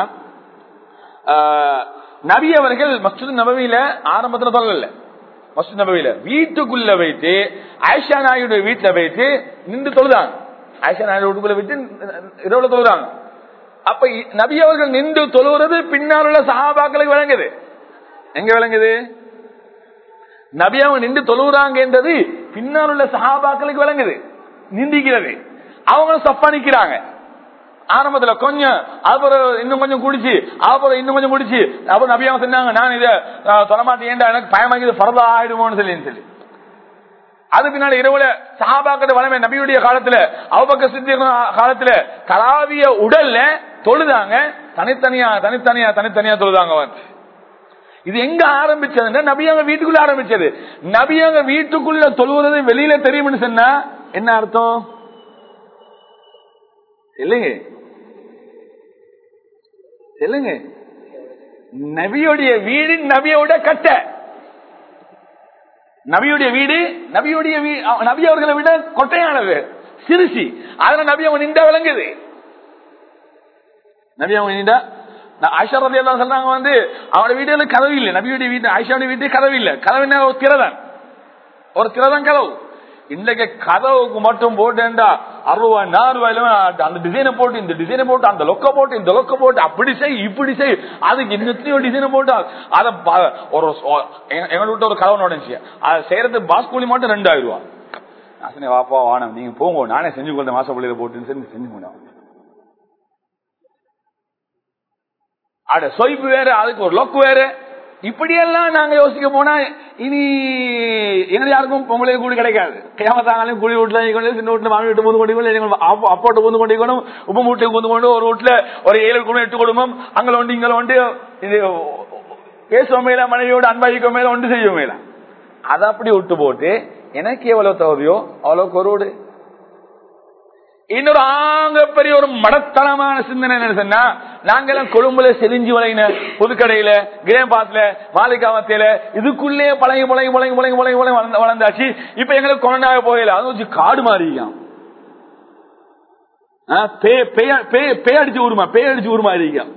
நபி அவர்கள் மஸ்ஜித் நபவியில ஆரம்பத்துல சொல்லல மஸ்ஜித் நபவியில வீட்டுக்குள்ள வைத்து ஆயிஷா நாயுடைய வீட்டுல வைத்து நின்று தொழுதாங்க ஆயிஷா நாயுடைய வீட்டுக்குள்ள வைத்து இரவுல தொழுதாங்க அப்ப நபி அவர்கள் நின்று தொழுகிறது பின்னால் உள்ள சகாபாக்களுக்கு விளங்குது எங்க விளங்குது நபி அவங்க நின்று தொழுகிறாங்க என்றது பின்னால் உள்ள சகாபாக்களுக்கு விளங்குது நிந்திக்கிறது அவங்களும் சப்பா நிக்கிறாங்க ஆரம்பத்துல கொஞ்சம் அப்புறம் இன்னும் கொஞ்சம் குடிச்சு அப்புறம் இன்னும் கொஞ்சம் குடிச்சு அப்புறம் நபி அவங்க சொன்னாங்க நான் இதை தொலைமாட்டேன் ஏண்டா எனக்கு பயமாக்கி பரதா ஆயிடுமோன்னு சொல்லி சொல்லி அது பின்னாடி இரவுல சஹாபாக்கிட்ட வளமை நபியுடைய காலத்துல அவபக்க சித்தி காலத்துல கராவிய உடல்ல தொழுதாங்க தனித்தனியா தனித்தனியா தனித்தனியா தொழுதாங்க வந்து இது எங்க ஆரம்பிச்சதுன்னா நபியாங்க வீட்டுக்குள்ள ஆரம்பிச்சது நபியாங்க வீட்டுக்குள்ள தொழுவது வெளியில தெரியும்னு சொன்னா என்ன அர்த்தம் இல்லைங்க சொல்லுங்க நபியுடைய வீடு நபியோட கட்ட நபியுடைய வீடு நபியுடைய வீ- அ- நபி அவர்களை விட கொட்டையானது சிறுசி அதனால நபி அவங்க நின்றா விளங்குது நபி அவங்க நின்றா ஆயிஷா ரதி எல்லாம் சொல்றாங்க வந்து அவரோட வீடுல கதவு இல்லை நபியுடைய வீட்டு ஆயிஷாவுடைய வீட்டு கதவு இல்லை கதவு என்ன ஒரு திறதான் ஒரு திறதான் கதவு இன்றைக்கு கதவுக்கு மட்டும் போட்டேன்டா அறுபது ரூபாய் நாலு ரூபாயில அந்த டிசைனை போட்டு இந்த டிசைனை போட்டு அந்த லொக்க போட்டு இந்த லொக்க போட்டு அப்படி செய் இப்படி செய் அதுக்கு இன்னத்தையும் டிசைனை போட்டு அதை ப- ஒரு ஒ- எங்க எங்க வீட்டு ஒரு கதவு நடந்துச்சு அதை செய்யறது பாஸ் கூலி மட்டும் ரெண்டாயிரம் ரூபாய் நான் சொன்னேன் வாப்பா வானம் நீங்க போங்க நானே செஞ்சு கொடுத்த மாச பிள்ளையில போட்டுன்னு சொல்லி செஞ்சு கொண்டேன் அட சொய்ப்பு வேற அதுக்கு ஒரு லொக்கு வேற இப்படியெல்லாம் நாங்க யோசிக்க போனா இனி எங்க யாருக்கும் பொங்கலை கூலி கிடைக்காது கேமத்தாங்களும் கூலி வீட்டுல கொண்டு சின்ன வீட்டுல மாமி வீட்டு பூந்து கொண்டு அப்போட்டு பூந்து கொண்டிக்கணும் உப்பு மூட்டை பூந்து கொண்டு ஒரு வீட்டுல ஒரு ஏழு குடும்பம் எட்டு குடும்பம் அங்கே உண்டு இங்கே உண்டு இது பேசுவோம் மேல மனைவியோட அன்பாதிக்க மேல ஒன்று செய்யும் மேல அதை அப்படி விட்டு போட்டு எனக்கு எவ்வளவு தகுதியோ அவ்வளவு ஒரு வீடு இன்னொரு ஆங்க பெரிய ஒரு மடத்தனமான சிந்தனை என்ன சொன்னா நாங்கெல்லாம் கொழும்புல செலிஞ்சி வளையின புதுக்கடையில கிரேபாத்ல மாலிகாவத்தில இதுக்குள்ளே பழகி பழகி பழகி பழகி பழகி பழகி வளர்ந்த- வளர்ந்தாச்சு இப்ப எங்களுக்கு கொரோனாவே போகல அது வச்சு காடு மாறிக்கான் பேய் அடிச்சு ஊருமா பேய் அடிச்சு ஊருமா இருக்கான்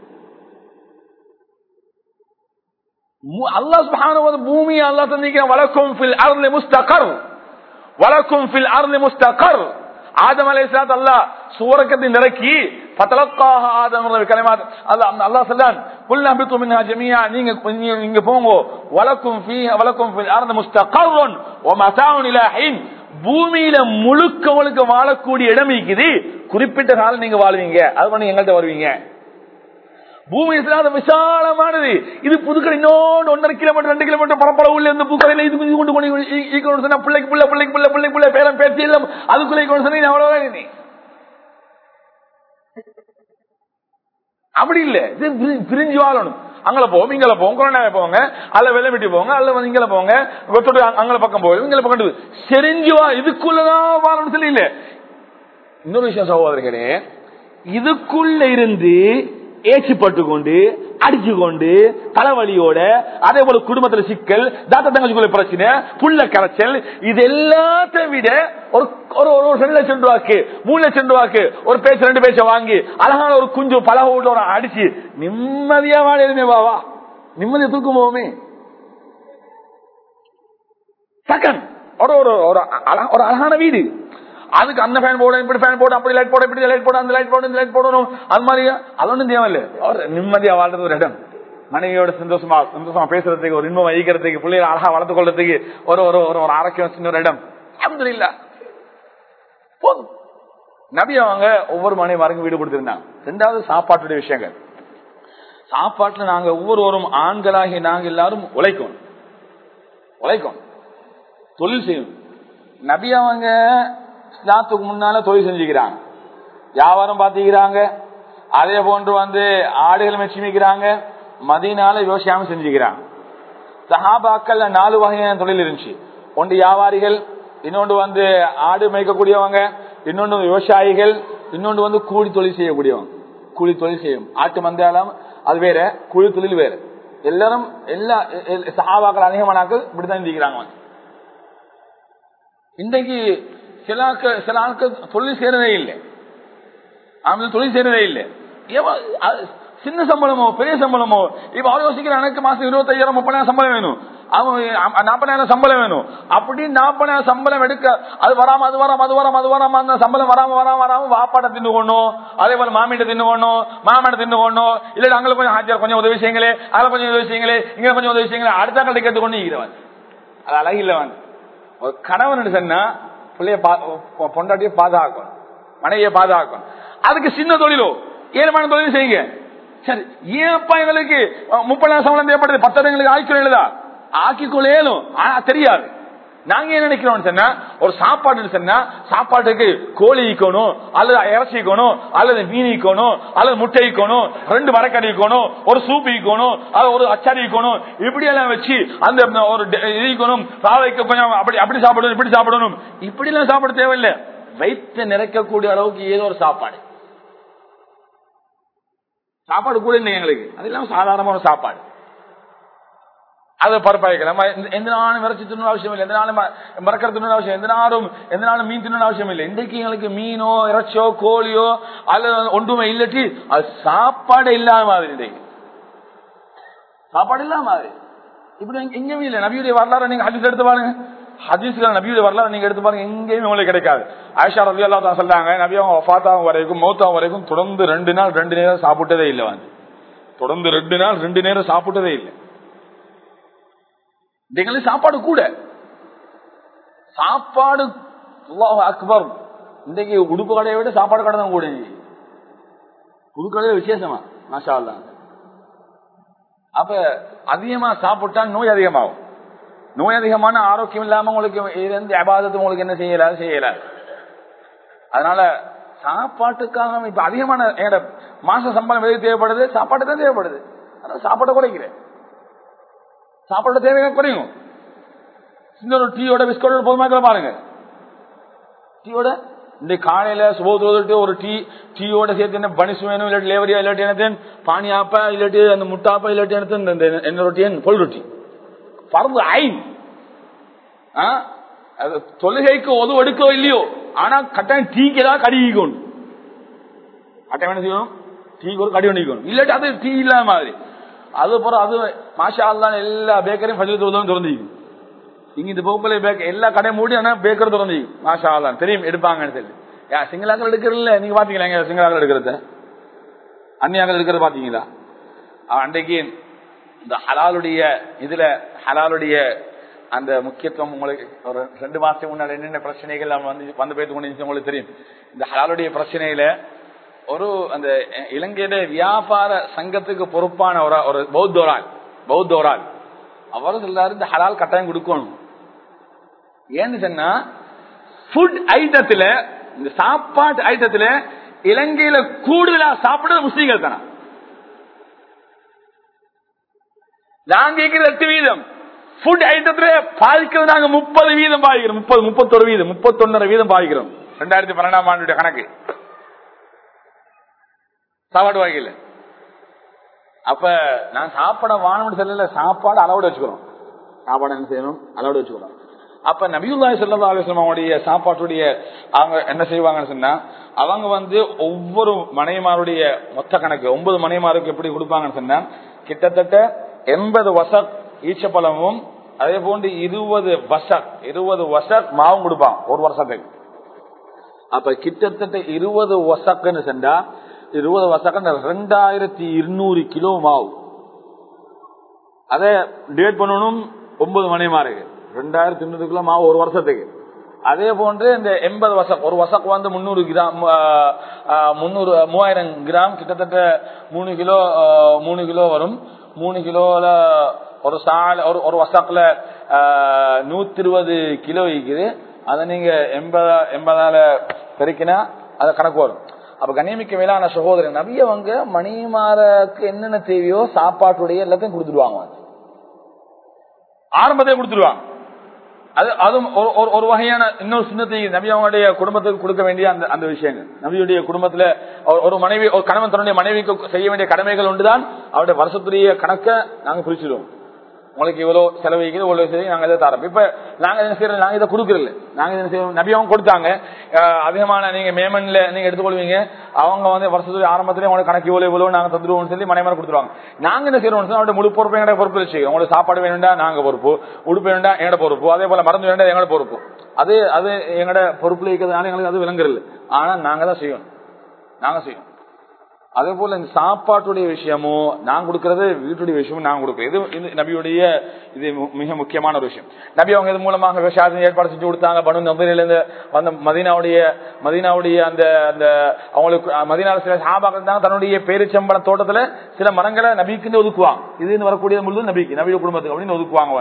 அல்லாஹ் சுப்ஹானஹு வ தஆலா பூமியை அல்லாஹ் தந்திருக்கிறான் வலக்கும் ஃபில் அர்லி முஸ்தகர் வலக்கும் ஃபில் அர்லி முஸ்தகர் ஆதம் அலைஹிஸ்ஸலாத்து அல்லாஹ் சூரக்கத்தை நிரக்கி ஃபதலக்காஹ ஆதம் கலிமாத் அல்லாஹ் அல்லாஹ் சொல்றான் குல் நபித்து மின்ஹா ஜமீஆ நீங்க நீங்க- நீங்க போங்க வலக்கும் ஃபீ வலக்கும் ஃபில் அர்லி முஸ்தகர்ன் வ மதாஉன் இலா ஹீன் பூமியில முழுக்க முழுக்க வாழக்கூடிய இடம் இருக்குது குறிப்பிட்ட காலம் நீங்க வாழ்வீங்க அது பண்ணி எங்கள்கிட்ட வருவீங்க பூமி இஸ்லாத விசாலமானது இது புதுக்கடை இன்னொன்று ஒன்றரை கிலோமீட்டர் ரெண்டு கிலோமீட்டர் பரப்பளவு உள்ள இந்த பூக்கடையில இது இது கொண்டு கொண்டு ஈ- ஈக்கணும் சொன்னா பிள்ளைக்கு பிள்ளை பிள்ளைக்கு பிள்ளை பிள்ளைக்கு பிள்ளை பேரம் பேச்சு இல்ல அதுக்குள்ளே கொண்டு சொன்னா நீ அவ்வளவுதான் நீ அப்படி இல்ல இது பிரி- பிரிஞ்சு வாழணும் அங்கல போவோம் இங்கல போவோம் கொரோனாவை போங்க அல்ல வெள்ளை வெட்டி போங்க அல்ல வந்து இங்கல போங்க வெத்தோடு அங்கல பக்கம் போவோம் இங்கல பக்கம் செறிஞ்சு வா இதுக்குள்ளதான் வாழணும் சொல்லி இல்ல இன்னொரு விஷயம் சகோதரர்களே இதுக்குள்ள இருந்து ஏச்சு பட்டு கொண்டு அடிச்சு கொண்டு தலைவலியோட அதே போல குடும்பத்துல சிக்கல் தாத்தா தங்கச்சிக்குள்ள பிரச்சனை புள்ள கரைச்சல் இது எல்லாத்தையும் விட ஒரு ஒரு ஒரு ரெண்டு லட்சம் ரூபாய்க்கு மூணு லட்சம் ரூபாய்க்கு ஒரு பேச்சு ரெண்டு பேச்ச வாங்கி அழகான ஒரு குஞ்சு பலக வீட்டுல ஒரு அடிச்சு நிம்மதியா வாழலுமே பாவா நிம்மதியா தூக்கம் போவோமே செகண்ட் ஒரு ஒரு ஒரு அழ- ஒரு அழகான வீடு அதுக்கு அந்த ஃபேன் போட இப்படி ஃபேன் போட அப்படி லைட் போட இப்படி லைட் போட அந்த லைட் போட இந்த லைட் போடணும் அது மாதிரி அது ஒன்றும் தேவையில்லை ஒரு நிம்மதியா வாழ்றது ஒரு இடம் மனைவியோட சந்தோஷமா சந்தோஷமா பேசுறதுக்கு ஒரு இன்பம் வைக்கிறதுக்கு பிள்ளைகளை அழகா வளர்த்து கொள்றதுக்கு ஒரு ஒரு ஒரு ஒரு ஆரோக்கியம் சின்ன ஒரு இடம் அல்ஹம்துலில்லாஹ் போதும் நபி அவங்க ஒவ்வொரு மனைவாருக்கும் வீடு கொடுத்திருந்தாங்க ரெண்டாவது சாப்பாட்டுடைய விஷயங்கள் சாப்பாட்டுல நாங்க ஒவ்வொருவரும் ஆண்களாகி நாங்க எல்லாரும் உழைக்கும் உழைக்கும் தொழில் செய்யும் நபி அவங்க இஸ்லாத்துக்கு முன்னால தொழில் செஞ்சுக்கிறாங்க வியாபாரம் பார்த்துக்கிறாங்க அதே போன்று வந்து ஆடுகள் மெச்சிமிக்கிறாங்க மதியனால விவசாயம் செஞ்சுக்கிறாங்க சஹாபாக்கள் நாலு வகையான தொழில் இருந்துச்சு ஒன்று வியாபாரிகள் இன்னொன்று வந்து ஆடு மேய்க்கக்கூடியவங்க இன்னொன்று விவசாயிகள் இன்னொன்று வந்து கூலி தொழில் செய்யக்கூடியவங்க கூலி தொழில் செய்யும் ஆட்டு மந்தாலம் அது வேற கூலி தொழில் வேற எல்லாரும் எல்லா எ- எ- சஹாபாக்கள் அதிகமானாக்கள் இப்படிதான் இருக்கிறாங்க இன்றைக்கு சில ஆட்கள் சில ஆட்கள் தொழில் செய்யறதே இல்லை அவங்க தொழில் செய்யறதே இல்லை எவ- அ- சின்ன சம்பளமோ பெரிய சம்பளமோ இப்ப அவன் யோசிக்கிற எனக்கு மாசம் இருபத்தாயிரம் முப்பதாயிரம் சம்பளம் வேணும் அவன் அ- நாற்பதாயிரம் சம்பளம் வேணும் அப்படி நாற்பதாயிரம் சம்பளம் எடுக்க அது வராம அது வராம அது வராம அது வராம அந்த சம்பளம் வராம வராம வராம வாப்பாட்ட தின்னு கொண்டோம் அதே போல மாமிட்ட தின்னு கொண்டோம் மாமாட்ட தின்னு கொண்டோம் இல்ல அங்கே கொஞ்சம் ஹாஜர் கொஞ்சம் உதவி செய்யுங்களே அதில் கொஞ்சம் உதவி செய்யுங்களே இங்க கொஞ்சம் உதவி செய்யுங்களே அடுத்த கட்டை கேட்டு கொண்டு இருக்கிறவன் அது அழகு இல்லவன் ஒரு கணவன் சொன்னா பிள்ளைய பா- பொ- பொண்டாட்டியை பாதுகாக்கணும் மனைவியை பாதுகாக்கணும் அதுக்கு சின்ன தொழிலோ ஏழுமான தொழில் செய்யுங்க சரி ஏன்ப்பா எங்களுக்கு அஹ், முப்பதாயிரம் சம்பளம் தேவைப்படுது பத்தாயிரம் எங்களுக்கு ஆக்கிக்கொள்ள எழுதா ஆக்கிக்கொள்ள இயலும் ஆனா தெரியாது நாங்க என்ன நினைக்கிறோம் சொன்னா ஒரு சாப்பாடு சொன்னா சாப்பாட்டுக்கு கோழி ஈக்கணும் அல்லது இறைச்சி ஈக்கணும் அல்லது மீன் ஈக்கணும் அல்லது முட்டை ஈக்கணும் ரெண்டு மரக்கறி ஈக்கணும் ஒரு சூப் ஈக்கணும் அது ஒரு அச்சாரி ஈக்கணும் இப்படி எல்லாம் வச்சு அந்த ஒரு ஈக்கணும் ராவைக்கு கொஞ்சம் அப்படி அப்படி சாப்பிடணும் இப்படி சாப்பிடணும் இப்படி எல்லாம் சாப்பிட தேவையில்லை வயிற்று நிறைக்கக்கூடிய அளவுக்கு ஏதோ ஒரு சாப்பாடு சாப்பாடு கூட இல்லை எங்களுக்கு அது இல்லாம சாதாரணமான சாப்பாடு அதை பரப்பாய்க்கலாம் எந்த நாளும் விரைச்சி தின்னு அவசியம் இல்லை எந்த நாளும் மறக்கிற தின்னு அவசியம் எந்த நாளும் எந்த நாளும் மீன் தின்னு அவசியம் இல்லை இன்றைக்கு எங்களுக்கு மீனோ இறைச்சியோ கோழியோ அல்லது ஒன்றுமே இல்லட்டி அது சாப்பாடு இல்லாத மாதிரி இன்றைக்கு சாப்பாடு இல்லாம மாதிரி இப்படி எங்கேயுமே இல்லை நபியுடைய வரலாறு நீங்க ஹதீஸ் எடுத்து பாருங்க ஹதீஸ்ல நபியுடைய வரலாறு நீங்க எடுத்து பாருங்க எங்கேயுமே உங்களுக்கு கிடைக்காது ஆயிஷா ரவி அல்லா தான் சொல்றாங்க நபி அவங்க ஃபாத்தாவும் வரைக்கும் மௌத்தாவும் வரைக்கும் தொடர்ந்து ரெண்டு நாள் ரெண்டு நேரம் சாப்பிட்டதே இல்லை வந்து தொடர்ந்து ரெண்டு நாள் ரெண்டு நேரம் சாப்பிட்டதே இல்லை எங்களுக்கு சாப்பாடு கூட சாப்பாடு அக்பர் இன்றைக்கு உடுப்பு கடையை விட சாப்பாடு கடை தான் கூட புது கடையில விசேஷமா மாஷா அப்ப அதிகமா சாப்பிட்டா நோய் அதிகமாகும் நோய் அதிகமான ஆரோக்கியம் இல்லாம உங்களுக்கு எந்த அபாதத்து உங்களுக்கு என்ன செய்யலாது செய்யலாது அதனால சாப்பாட்டுக்காக இப்ப அதிகமான என்னோட மாச சம்பளம் எது தேவைப்படுது சாப்பாடு தான் தேவைப்படுது அதனால சாப்பாட்டை குறைக்கிறேன் சாப்பாடு தேவையாக குறையும் இன்னொரு டீயோட பிஸ்கட்டோட போதுமாக்கிற பாருங்க டீயோட இந்த காலையில சுபோதோட்டு ஒரு டீ டீயோட சேர்த்து என்ன பனிசு வேணும் இல்லாட்டி லேவரியா இல்லாட்டி என்ன பானி ஆப்பா இல்லாட்டி அந்த முட்டாப்பா இல்லாட்டி என்ன என்ன ரொட்டி பொல் ரொட்டி பறந்து ஐன் தொழுகைக்கு ஒது எடுக்கோ இல்லையோ ஆனா கட்டாயம் டீக்கு ஏதாவது கடி ஈக்கணும் கட்டாயம் என்ன செய்யணும் டீக்கு ஒரு கடி ஒன்று இல்லாட்டி அது டீ இல்லாத மாதிரி அது அப்புறம் அது மாஷா தான் எல்லா பேக்கரையும் ஃபஜ்ர் தொழுதும் திறந்துக்கும் இங்க இந்த போக்குல பேக்கர் எல்லா கடையும் மூடி ஆனா பேக்கர் திறந்துக்கும் மாஷா தான் தெரியும் எடுப்பாங்கன்னு சொல்லி யா சிங்களாக்கள் எடுக்கிறதுல நீங்க பாத்தீங்களா எங்க சிங்களாக்கள் எடுக்கிறத அந்நியாக்கள் எடுக்கிறத பாத்தீங்களா அன்றைக்கு இந்த ஹலாலுடைய இதுல ஹலாலுடைய அந்த முக்கியத்துவம் உங்களுக்கு ஒரு ரெண்டு மாசத்துக்கு முன்னாடி என்னென்ன பிரச்சனைகள் வந்து வந்து போயிட்டு கொண்டு உங்களுக்கு தெரியும் இந்த ஹலாலுடைய பிரச்சனையில ஒரு அந்த இலங்கையில வியாபார சங்கத்துக்கு பொறுப்பான ஒரு ஒரு பௌத்தோரால் பௌத்தோரால் அவர் சொல்றாரு இந்த ஹலால் கட்டாயம் கொடுக்கணும் ஏன்னு சொன்னா ஃபுட் ஐட்டத்துல இந்த சாப்பாட்டு ஐட்டத்துல இலங்கையில கூடுதலா சாப்பிடுறது முஸ்லீம்கள் தானே நாங்க கேட்கிற எட்டு வீதம் ஃபுட் ஐட்டத்துல பாதிக்கிறது நாங்க முப்பது வீதம் பாதிக்கிறோம் முப்பது முப்பத்தொரு வீதம் முப்பத்தொன்னரை வீதம் பாதிக்கிறோம் ரெண்டாயிரத்தி பன்னெண்டாம் ஆண்டுடைய கணக்கு சாப்பாடு வகையில் அப்ப நான் சாப்பாட வாங்கணும்னு சொல்லல சாப்பாடு அளவோட வச்சுக்கிறோம் சாப்பாடு என்ன செய்யணும் அளவோட வச்சுக்கிறோம் அப்ப நபியுல்லாய் சொல்லா அலுவலம் அவங்களுடைய சாப்பாட்டுடைய அவங்க என்ன செய்வாங்கன்னு சொன்னா அவங்க வந்து ஒவ்வொரு மனைமாருடைய மொத்த கணக்கு ஒன்பது மனைமாருக்கு எப்படி கொடுப்பாங்கன்னு சொன்னா கிட்டத்தட்ட எண்பது வசக் ஈச்சப்பழமும் அதே போன்று இருபது வசக் இருபது வசக் மாவும் கொடுப்பான் ஒரு வருஷத்துக்கு அப்ப கிட்டத்தட்ட இருபது வசக்குன்னு சென்றா இருபது வசக்கம் ரெண்டாயிரத்தி இருநூறு கிலோ மாவு அதை டிவைட் பண்ணணும் ஒன்பது மணிமா இருக்கு ரெண்டாயிரத்தி இருநூறு கிலோ மாவு ஒரு வருஷத்துக்கு அதே போன்று இந்த எண்பது வசம் ஒரு வசக்கு வந்து முன்னூறு கிராம் முன்னூறு மூவாயிரம் கிராம் கிட்டத்தட்ட மூணு கிலோ மூணு கிலோ வரும் மூணு கிலோல ஒரு சால ஒரு ஒரு வசக்குல நூத்தி இருபது கிலோ விற்குது அதை நீங்க எண்பதா எண்பதால பெருக்கினா அது கணக்கு வரும் அப்ப கண்ணியமிக்க மேலான சகோதரன் நபியவங்க மணிமாருக்கு என்னென்ன தேவையோ சாப்பாட்டுடைய எல்லாத்தையும் கொடுத்துடுவாங்க ஆரம்பத்தை கொடுத்துடுவாங்க அது அதுவும் ஒரு வகையான இன்னொரு சுண்ணத்தை நபி அவங்களுடைய குடும்பத்துக்கு கொடுக்க வேண்டிய அந்த அந்த விஷயங்கள் நபியுடைய குடும்பத்துல ஒரு மனைவி ஒரு கணவன் தன்னுடைய மனைவிக்கு செய்ய வேண்டிய கடமைகள் ஒன்றுதான் அவருடைய வருஷத்துடைய கணக்கை நாங்க குறிச்சிடுவோம் உங்களுக்கு இவ்வளவு செலவழிக்குது இவ்வளவு செய்ய நாங்க இதை தரோம் இப்ப நாங்க என்ன செய்யறோம் நாங்க இதை கொடுக்கறதில்ல நாங்க என்ன செய்யறோம் நபியாவும் கொடுத்தாங்க அதிகமான நீங்க மேமன்ல நீங்க எடுத்துக்கொள்வீங்க அவங்க வந்து வருஷத்துக்கு ஆரம்பத்திலே உங்களுக்கு கணக்கு இவ்வளவு இவ்வளவு நாங்க தந்துருவோம் சொல்லி மனைமாரி கொடுத்துருவாங்க நாங்க என்ன செய்யறோம் அவருடைய முழு பொறுப்பு எங்களோட பொறுப்பு செய்யும் உங்களுக்கு சாப்பாடு வேணும்டா நாங்க பொறுப்பு உடுப்பு வேண்டா எங்களோட பொறுப்பு அதே போல மருந்து வேண்டா எங்களோட பொறுப்பு அது அது எங்களோட பொறுப்புல இருக்கிறதுனால எங்களுக்கு அது விளங்குறது ஆனா நாங்க தான் செய்யணும் நாங்க செய்யணும் அதே போல இந்த சாப்பாட்டுடைய விஷயமும் நான் கொடுக்கறது வீட்டுடைய விஷயமும் நான் கொடுக்குறேன் இது இது நபியுடைய இது மிக முக்கியமான ஒரு விஷயம் நபி அவங்க இது மூலமாக விவசாயத்தை ஏற்பாடு செஞ்சு கொடுத்தாங்க பனு நம்பிலிருந்து வந்த மதீனாவுடைய மதீனாவுடைய அந்த அந்த அவங்களுக்கு மதீனாவில் சில சாபாக்கள் இருந்தாங்க தன்னுடைய பேரிச்சம்பள தோட்டத்துல சில மரங்களை நபிக்கு ஒதுக்குவாங்க இது வரக்கூடிய முழு நபிக்கு நபிய குடும்பத்துக்கு அப்படின்னு ஒதுக்குவாங்க வந்து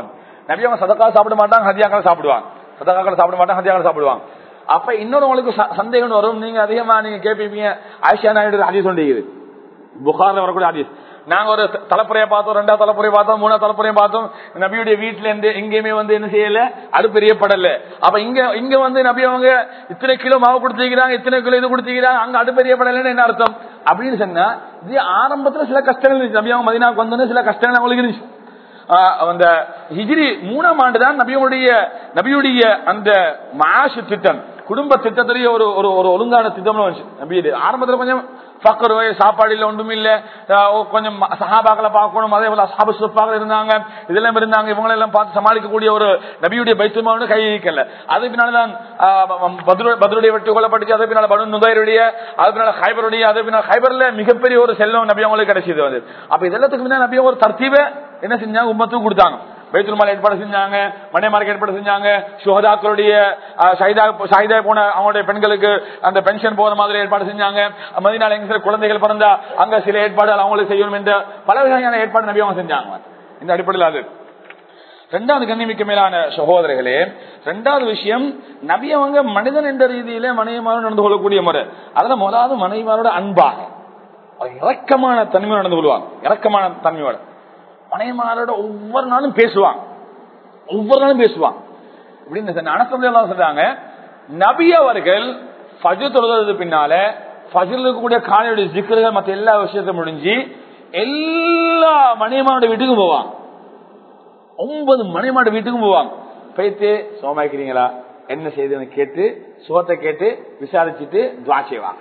நபி அவங்க சதக்கா சாப்பிட மாட்டாங்க ஹதியாக்களை சாப்பிடுவாங்க சதக்காக்களை சாப்பிட மாட்டாங்க ஹதியாக்களை சாப்பிடுவாங்க அப்ப இன்னொரு உங்களுக்கு ச- சந்தேகம் வரும் நீங்க அதிகமா நீங்க கேட்பீங்க ஆயிஷா நாயுடு ஹதீஸ் சொல்லிக்குது புகார்ல வரக்கூடிய ஹதீஸ் நாங்க ஒரு த- தலைப்புறையை பார்த்தோம் ரெண்டாவது தலைப்புறையை பார்த்தோம் மூணாவது தலைப்புறையும் பார்த்தோம் நபியுடைய வீட்டுல இருந்து எங்கேயுமே வந்து என்ன செய்யல அடுப்பு எரியப்படல அப்ப இங்க இங்க வந்து நபி அவங்க இத்தனை கிலோ மாவு கொடுத்திருக்கிறாங்க இத்தனை கிலோ இது கொடுத்திருக்கிறாங்க அங்க அடுப்பு எரியப்படலன்னு என்ன அர்த்தம் அப்படின்னு சொன்னா இது ஆரம்பத்துல சில கஷ்டங்கள் இருந்துச்சு நபி அவங்க மதினாவுக்கு வந்தோன்னு சில கஷ்டங்கள் அவங்களுக்கு இருந்துச்சு ஆஹ் அந்த ஹிஜ்ரி மூணாம் ஆண்டு தான் நபியுடைய நபியுடைய அந்த மாசு திட்டம் குடும்ப திட்டத்திலேயே ஒரு ஒரு ஒரு ஒழுங்கான திட்டம் வந்துச்சு நபி ஆரம்பத்துல கொஞ்சம் பக்கர் சாப்பாடு இல்ல ஒன்றும் இல்ல ஆஹ் கொஞ்சம் ம- சஹாபாக்களை பார்க்கணும் அதே போல அசாபு சுப்பாக்கள் இருந்தாங்க இதெல்லாம் இருந்தாங்க இவங்களை எல்லாம் பார்த்து சமாளிக்கக்கூடிய ஒரு நபியுடைய பைத்துமான்னு கை வைக்கல அது பின்னால்தான் பத்ருடைய வெட்டி கொல்லப்பட்டுச்சு அது பின்னால பனு நுகைருடைய அது பின்னால ஹைபருடைய அது பின்னால ஹைபர்ல மிகப்பெரிய ஒரு செல்வம் நபி அவங்களுக்கு கிடைச்சது வந்து அப்ப இதெல்லாத்துக்கு முன்னாடி நபி ஒரு தர்த்தீப என்ன செஞ்சாங்க உம்மத்துக்கு கொடுத்தாங்க பைத்துல் மால் ஏற்பாடு செஞ்சாங்க மணிமார்க் ஏற்பாடு செஞ்சாங்க சுகதாக்களுடைய சைதா சைதா போன அவங்களுடைய பெண்களுக்கு அந்த பென்ஷன் போற மாதிரி ஏற்பாடு செஞ்சாங்க மதினால எங்க சில குழந்தைகள் பிறந்தா அங்க சில ஏற்பாடுகள் அவங்களுக்கு செய்யணும் என்ற பல வகையான ஏற்பாடு நபி அவங்க செஞ்சாங்க இந்த அடிப்படையில் அது ரெண்டாவது கண்ணிமிக்க மேலான சகோதரர்களே ரெண்டாவது விஷயம் நபி அவங்க மனிதன் என்ற ரீதியிலே மனைவிமாரோடு நடந்து கொள்ளக்கூடிய முறை அதுல முதலாவது மனைவிமாரோட அன்பாக ஒரு இரக்கமான தன்மையோட நடந்து கொள்வாங்க இரக்கமான தன்மையோட மனைவிமாரோட ஒவ்வொரு நாளும் பேசுவாங்க ஒவ்வொரு நாளும் பேசுவாங்க இப்படின்னு அனசந்தை சொல்றாங்க நபி அவர்கள் ஃபஜ் தொழுது பின்னால ஃபஜ்ல இருக்கக்கூடிய காலையுடைய ஜிக்கர்கள் மற்ற எல்லா விஷயத்தையும் முடிஞ்சு எல்லா மனைவிமாரோட வீட்டுக்கும் போவாங்க ஒன்பது மணி மாடு வீட்டுக்கும் போவாங்க போயிட்டு சோமாக்கிறீங்களா என்ன செய்யுதுன்னு கேட்டு சுகத்தை கேட்டு விசாரிச்சுட்டு துவா செய்வாங்க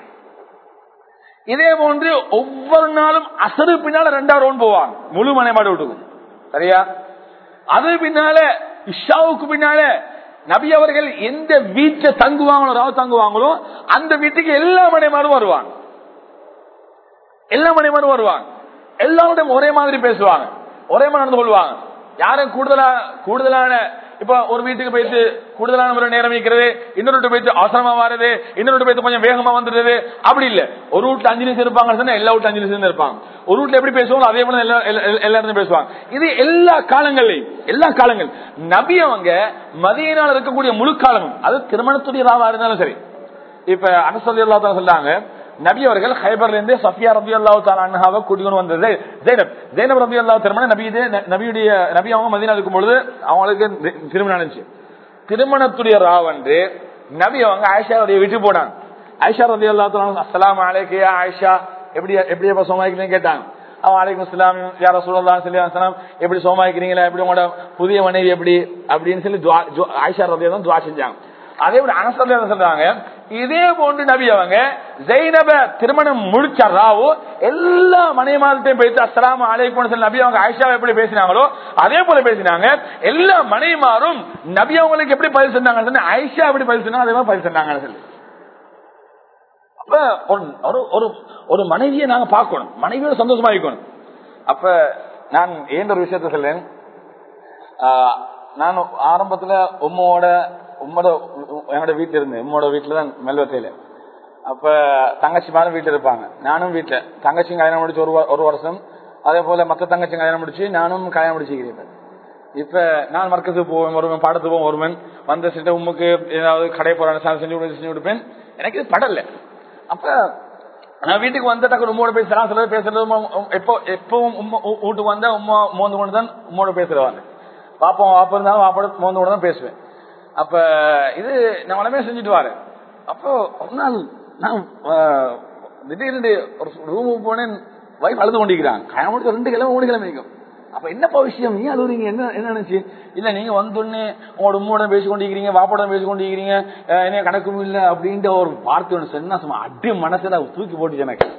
இதே போன்று ஒவ்வொரு நாளும் அசரு பின்னால ரெண்டாவது ரவுண்ட் போவாங்க முழு மனை மாடு வீட்டுக்கும் சரியா அது பின்னால இஷாவுக்கு பின்னால நபி அவர்கள் எந்த வீட்டை தங்குவாங்களோ ராவ் தங்குவாங்களோ அந்த வீட்டுக்கு எல்லா மனைமாரும் வருவாங்க எல்லா மனைமாரும் வருவாங்க எல்லாருடையும் ஒரே மாதிரி பேசுவாங்க ஒரே மாதிரி நடந்து கொள்வாங்க யாரும் கூடுதலா கூடுதலான இப்ப ஒரு வீட்டுக்கு போயிட்டு கூடுதலான ஒரு நேரம் வைக்கிறது இன்னொரு வீட்டு போயிட்டு அவசரமா வர்றது இன்னொரு வீட்டு போயிட்டு கொஞ்சம் வேகமா வந்துடுறது அப்படி இல்ல ஒரு வீட்டுல அஞ்சு நிமிஷம் இருப்பாங்க சொன்னா எல்லா வீட்டுல அஞ்சு நிமிஷம் இருப்பாங்க ஒரு வீட்டுல எப்படி பேசுவாங்க அதே போல எல்லா எல்லா- எல்லா இடத்துலயும் பேசுவாங்க இது எல்லா காலங்கள்லயும் எல்லா காலங்கள் நபி அவங்க மதியனால் இருக்கக்கூடிய முழு காலமும் அது திருமணத்துடைய ராவா இருந்தாலும் சரி இப்ப அனசல்லி அல்லா சொல்றாங்க நபி அவர்கள் ஹைபர்ல இருந்து சஃபியா ரபி அல்லாஹ் அண்ணாவை கூட்டிக்கொண்டு வந்தது ஜெயனப் ஜெயனப் ரபி அல்லா திருமணம் நபி இது நபியுடைய நபி அவங்க மதினா இருக்கும் பொழுது அவங்களுக்கு திருமணம் நடந்துச்சு திருமணத்துடைய ராவன்று நபி அவங்க ஆயிஷாவுடைய வீட்டுக்கு போனாங்க ஆயிஷா ரபி அல்லா அஸ்லாம் அலைக்கியா ஆயிஷா எப்படி எப்படி எப்ப சோமாக்கிறீங்க கேட்டாங்க அவன் அலைக்கும் இஸ்லாம் யார சொல்லலாம் சொல்லி அஸ்லாம் எப்படி சோமாக்கிறீங்களா எப்படி உங்களோட புதிய மனைவி எப்படி அப்படின்னு சொல்லி துவா ஜுவா- ஆயிஷா ரபி தான் துவா செஞ்சாங்க அதே போல அனசல்ல என்ன சொல்றாங்க இதே போன்று நபி அவங்க ஜெயினப திருமணம் முடிச்ச ராவு எல்லா மனைவிமார்கிட்டையும் போயிட்டு அஸ்லாம் அலைக்கும் சொல்லி நபி அவங்க ஆயிஷா எப்படி பேசினாங்களோ அதே போல பேசினாங்க எல்லா மனைவிமாரும் நபி அவங்களுக்கு எப்படி பதில் சொன்னாங்கன்னு சொல்லி ஆயிஷா எப்படி பதில் சொன்னாங்க அதே மாதிரி பதில் சொன்னாங்கன்னு சொல்லி அப்ப ஒரு- ஒரு ஒரு ஒரு மனைவியை நாங்க பார்க்கணும் மனைவியோட சந்தோஷமா இருக்கணும் அப்ப நான் ஏன் ஒரு விஷயத்த சொல்லேன் ஆஹ், நான் ஆரம்பத்துல உம்மோட உம்மோட என்னோட வீட்டுல இருந்தேன் உம்மோட வீட்டுல தான் மெல்வத்தையில அப்ப தங்கச்சி மாதிரி வீட்டுல இருப்பாங்க நானும் வீட்டுல தங்கச்சி கல்யாணம் முடிச்சு ஒரு வ- ஒரு வருஷம் அதே போல மத்த தங்கச்சி கல்யாணம் முடிச்சு நானும் கல்யாணம் முடிச்சுக்கிறேன் இப்ப நான் மர்க்கத்துக்கு போவேன் வருவேன் பாடத்துக்கு போவேன் வருவேன் வந்த சிட்ட உமக்கு ஏதாவது கடை போறான செஞ்சு கொடு- செஞ்சு கொடுப்பேன் எனக்கு இது படல அப்ப நான் வீட்டுக்கு வந்த டக்கு உம்மோட பேசுறான் சிலர் பேசுறது உம்மா- உம் எப்போ எப்பவும் உம்மா ஊ- வீட்டுக்கு வந்தா உம்மா மோந்து கொண்டு தான் உம்மோட பேசுறவாங்க பாப்போம் வாப்பா இருந்தாலும் வாப்போட மோந்து கொண்டு தான் பேசுவேன் அப்ப இது நான் வளமே செஞ்சுட்டு வரேன் அப்போ ஒரு நாள் நான் ஆஹ், திடீர்னு ஒரு ரூமுக்கு போனேன் வைஃப் அழுது கொண்டிருக்கிறாங்க கல்யாணம் முடிச்சு ரெண்டு கிழமை மூணு கிழமை இருக்கும் அப்ப என்னப்பா விஷயம் நீ அழுகுறீங்க என்ன என்ன நினைச்சு இல்ல நீங்க வந்தோடனே உங்களோட உம்மோட பேசி கொண்டிருக்கிறீங்க வாப்போட பேசி கொண்டிருக்கிறீங்க அஹ், என்ன கணக்கும் இல்ல அப்படின்ற ஒரு வார்த்தை ஒன்று சொன்னா சும்மா அடி மனசுல தூக்கி போட்டுச்சு எனக்கு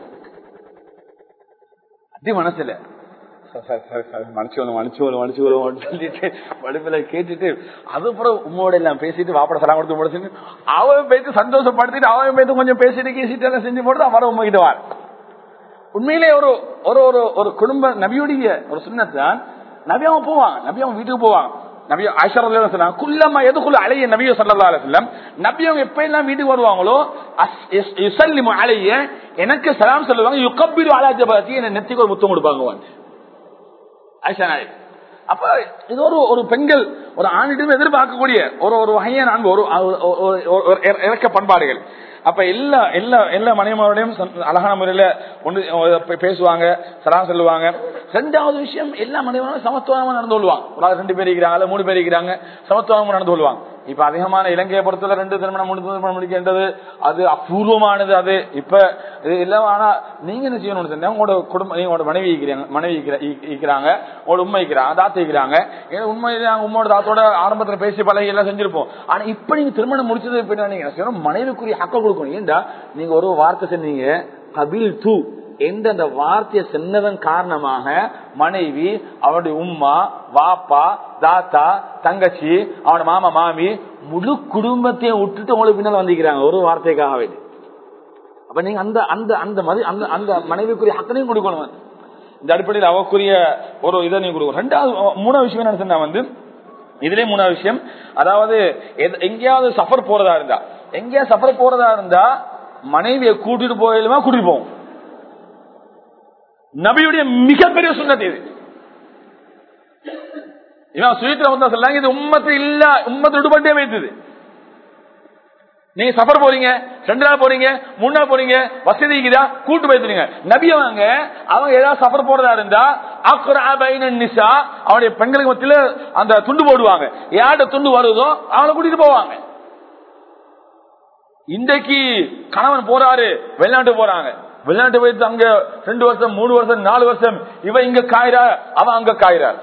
அடி மனசுல மனுச்சு மனுச்சு மனுச்சு சொல்லிட்டு வடுப்பில கேட்டுட்டு அதுக்கப்புறம் உம்மோட எல்லாம் பேசிட்டு வாப்பட சலாம் கொடுத்து முடிச்சுட்டு அவன் பேசி சந்தோஷப்படுத்திட்டு அவன் பேசி கொஞ்சம் பேசிட்டு கேசிட்டு எல்லாம் செஞ்சு போட்டு அவரை உண்மை கிட்ட வார் உண்மையிலே ஒரு ஒரு ஒரு ஒரு குடும்ப நபியுடைய ஒரு சுண்ணத்தான் நபி அவன் போவான் நபி அவன் வீட்டுக்கு போவான் நபி ஆயிஷா ரலியல்லாஹு சொன்னாங்க குல்லமா எதுக்குள்ள அலைய நபியோ ஸல்லல்லாஹு அலைஹி வஸல்லம் நபி அவங்க எப்ப எல்லாம் வீட்டுக்கு வருவாங்களோ அஸ்- இஸ்- யுஸல்லிமு அலைய எனக்கு சலாம் சொல்லுவாங்க யுகப்பிரு அலா ஜபாத்தி என்ன நெத்திக்கு ஒரு முத்தம் கொடுப்பாங்க வந்து ஆயிஷா நாயக் அப்ப இது ஒரு ஒரு பெண்கள் ஒரு ஆணிடம் எதிர்பார்க்கக்கூடிய ஒரு ஒரு வகையான அன்பு ஒரு ஒரு- ஒரு- ஒரு- ஒரு இறக்க பண்பாடுகள் அப்ப எல்லா எல்லா எல்லா மனைவிமாரோடையும் சந்- அழகான முறையில ஒன்று பே- பேசுவாங்க சலா சொல்லுவாங்க ரெண்டாவது விஷயம் எல்லா மனைவிமாரும் சமத்துவமா நடந்து கொள்வாங்க ஒரு ஆள் ரெண்டு பேர் இருக்கிறாங்க அல்ல மூணு பேர் இருக்கிறாங்க சமத்துவமா நடந்து கொள்வாங்க இப்ப அதிகமான இலங்கையை பொறுத்தவரை ரெண்டு திருமணம் மூணு திருமணம் முடிக்கின்றது அது அபூர்வமானது அது இப்ப இது எல்லாம் ஆனா நீங்க என்ன செய்யணும்னு சொன்னா உங்களோட குடும்பம் உங்களோட மனைவி இருக்கிறாங்க மனைவி இருக்கிற- ஈ- இருக்கிறாங்க உங்களோட உண்மை இருக்கிறாங்க தாத்தா இருக்கிறாங்க ஏன்னா உண்மை நாங்க உங்களோட தாத்தோட ஆரம்பத்துல பேசி பழகி எல்லாம் செஞ்சிருப்போம் ஆனா இப்ப நீங்க திருமணம் முடிச்சது பின்னாடி நீங்க என்ன செய்யணும் மனைவிக்குரிய ஹக்க கொடுக்கணும் ஏண்டா நீங்க ஒரு வார்த்தை சொன்னீங்க கபில் தூ எந்த அந்த வார்த்தையை சொன்னதன் காரணமாக மனைவி அவனுடைய உம்மா வாப்பா தாத்தா தங்கச்சி அவனோட மாமா மாமி முழு குடும்பத்தையும் விட்டுட்டு உங்களுக்கு பின்னால் வந்திருக்கிறாங்க ஒரு வார்த்தைக்காக வேண்டி அப்ப நீங்க அந்த அந்த அந்த மதி அந்த அந்த மனைவிக்குரிய ஹக்கனையும் கொடுக்கணும் இந்த அடிப்படையில் அவக்குரிய ஒரு இதை நீங்க கொடுக்கணும் ரெண்டாவது மூணாவது விஷயம் என்ன சொன்னா வந்து இதுலயே மூணாவது விஷயம் அதாவது எது- எங்கேயாவது சஃபர் போறதா இருந்தா எங்கேயாவது சஃபர் போறதா இருந்தா மனைவியை கூட்டிட்டு போயிலுமா கூட்டிட்டு போவோம் நபியுடைய மிகப்பெரிய சுண்ணத்து இது இவன் சுயத்துல வந்தா சொல்லாங்க இது உம்மத்து இல்ல உம்மத்து விடுபட்டே வைத்தது நீங்க சஃபர் போறீங்க ரெண்டு நாள் போறீங்க மூணு நாள் போறீங்க வசதி இருக்குதா கூட்டு போயிருந்தீங்க நபி அவங்க அவங்க ஏதாவது சஃபர் போறதா இருந்தா அக்ராபைன நிசா அவருடைய பெண்களுக்கு மத்தியில அந்த துண்டு போடுவாங்க யார்கிட்ட துண்டு வருதோ அவங்கள கூட்டிட்டு போவாங்க இன்றைக்கு கணவன் போறாரு வெளிநாட்டு போறாங்க வெளிநாட்டு போயிட்டு அங்க ரெண்டு வருஷம் மூணு வருஷம் நாலு வருஷம் இவ இங்க காயிறா அவன் அங்க காயிறார்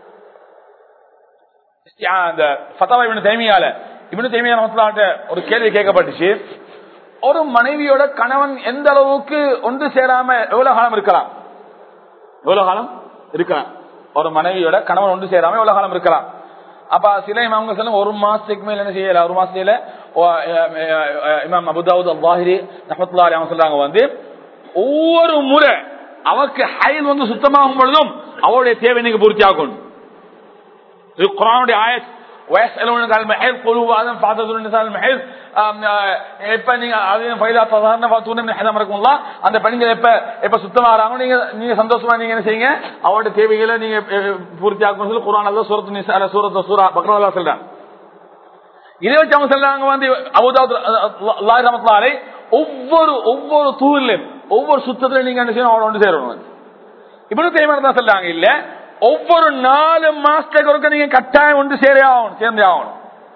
அந்த ஃபத்தாவா இவனு தைமியால இவனு தைமியா ரஹ்மத்துல்லாஹ்ட்ட ஒரு கேள்வி கேட்கப்பட்டுச்சு ஒரு மனைவியோட கணவன் எந்த அளவுக்கு ஒன்று சேராம எவ்வளவு காலம் இருக்கலாம் எவ்வளவு காலம் இருக்கலாம் ஒரு மனைவியோட கணவன் ஒன்று சேராம எவ்வளவு காலம் இருக்கலாம் அப்ப சில இமாம்ங்க சொல்ல ஒரு மாசத்துக்கு மேல என்ன செய்யல ஒரு மாசத்துல ஓ, அஹ், அஹ், அஹ், இமாம் அபுதாவுத் அல்லாஹிரி ரஹமத்துல்லா அவங்க சொல்றாங்க வந்து ஒவ்வொரு முறை அவக்கு ஹயல் வந்து சுத்தமாகும் பொழுதும் அவருடைய தேவை நீங்க பூர்த்தி ஆகணும் இது குரானுடைய ஆயத் ويسألونك عن المحيض قل هو أذن فاعتذروا النساء المحيض ஆம், அஹ், எப்ப நீங்க அதையும் ஃபைலா சாதாரண பார்த்தூன்னு ஹதம் இருக்கும்ல அந்த பெண்கள் எப்ப எப்ப சுத்தமாகறாங்க நீங்க நீங்க சந்தோஷமா நீங்க என்ன செய்யுங்க அவருடைய தேவைகளை நீங்க அஹ், பூர்த்தி ஆக்கணும் சொல்லி குரான் அல்ல சூரத்து நிசா சூரத்து சூரா பக்ரவல்லா சொல்றாங்க இதை வச்சு அவங்க சொல்றாங்க வந்து அபுதாபுரை ஒவ்வொரு ஒவ்வொரு தூரிலும் ஒவ்வொரு சுத்தத்துல நீங்க என்ன செய்யணும் அவனை ஒன்று சேரணும் இப்படி தேவையான தான் சொல்றாங்க இல்ல ஒவ்வொரு நாலு மாசத்துக்கு ஒருக்க நீங்க கட்டாயம் ஒன்று சேரே ஆகணும் சேர்ந்தே ஆகணும்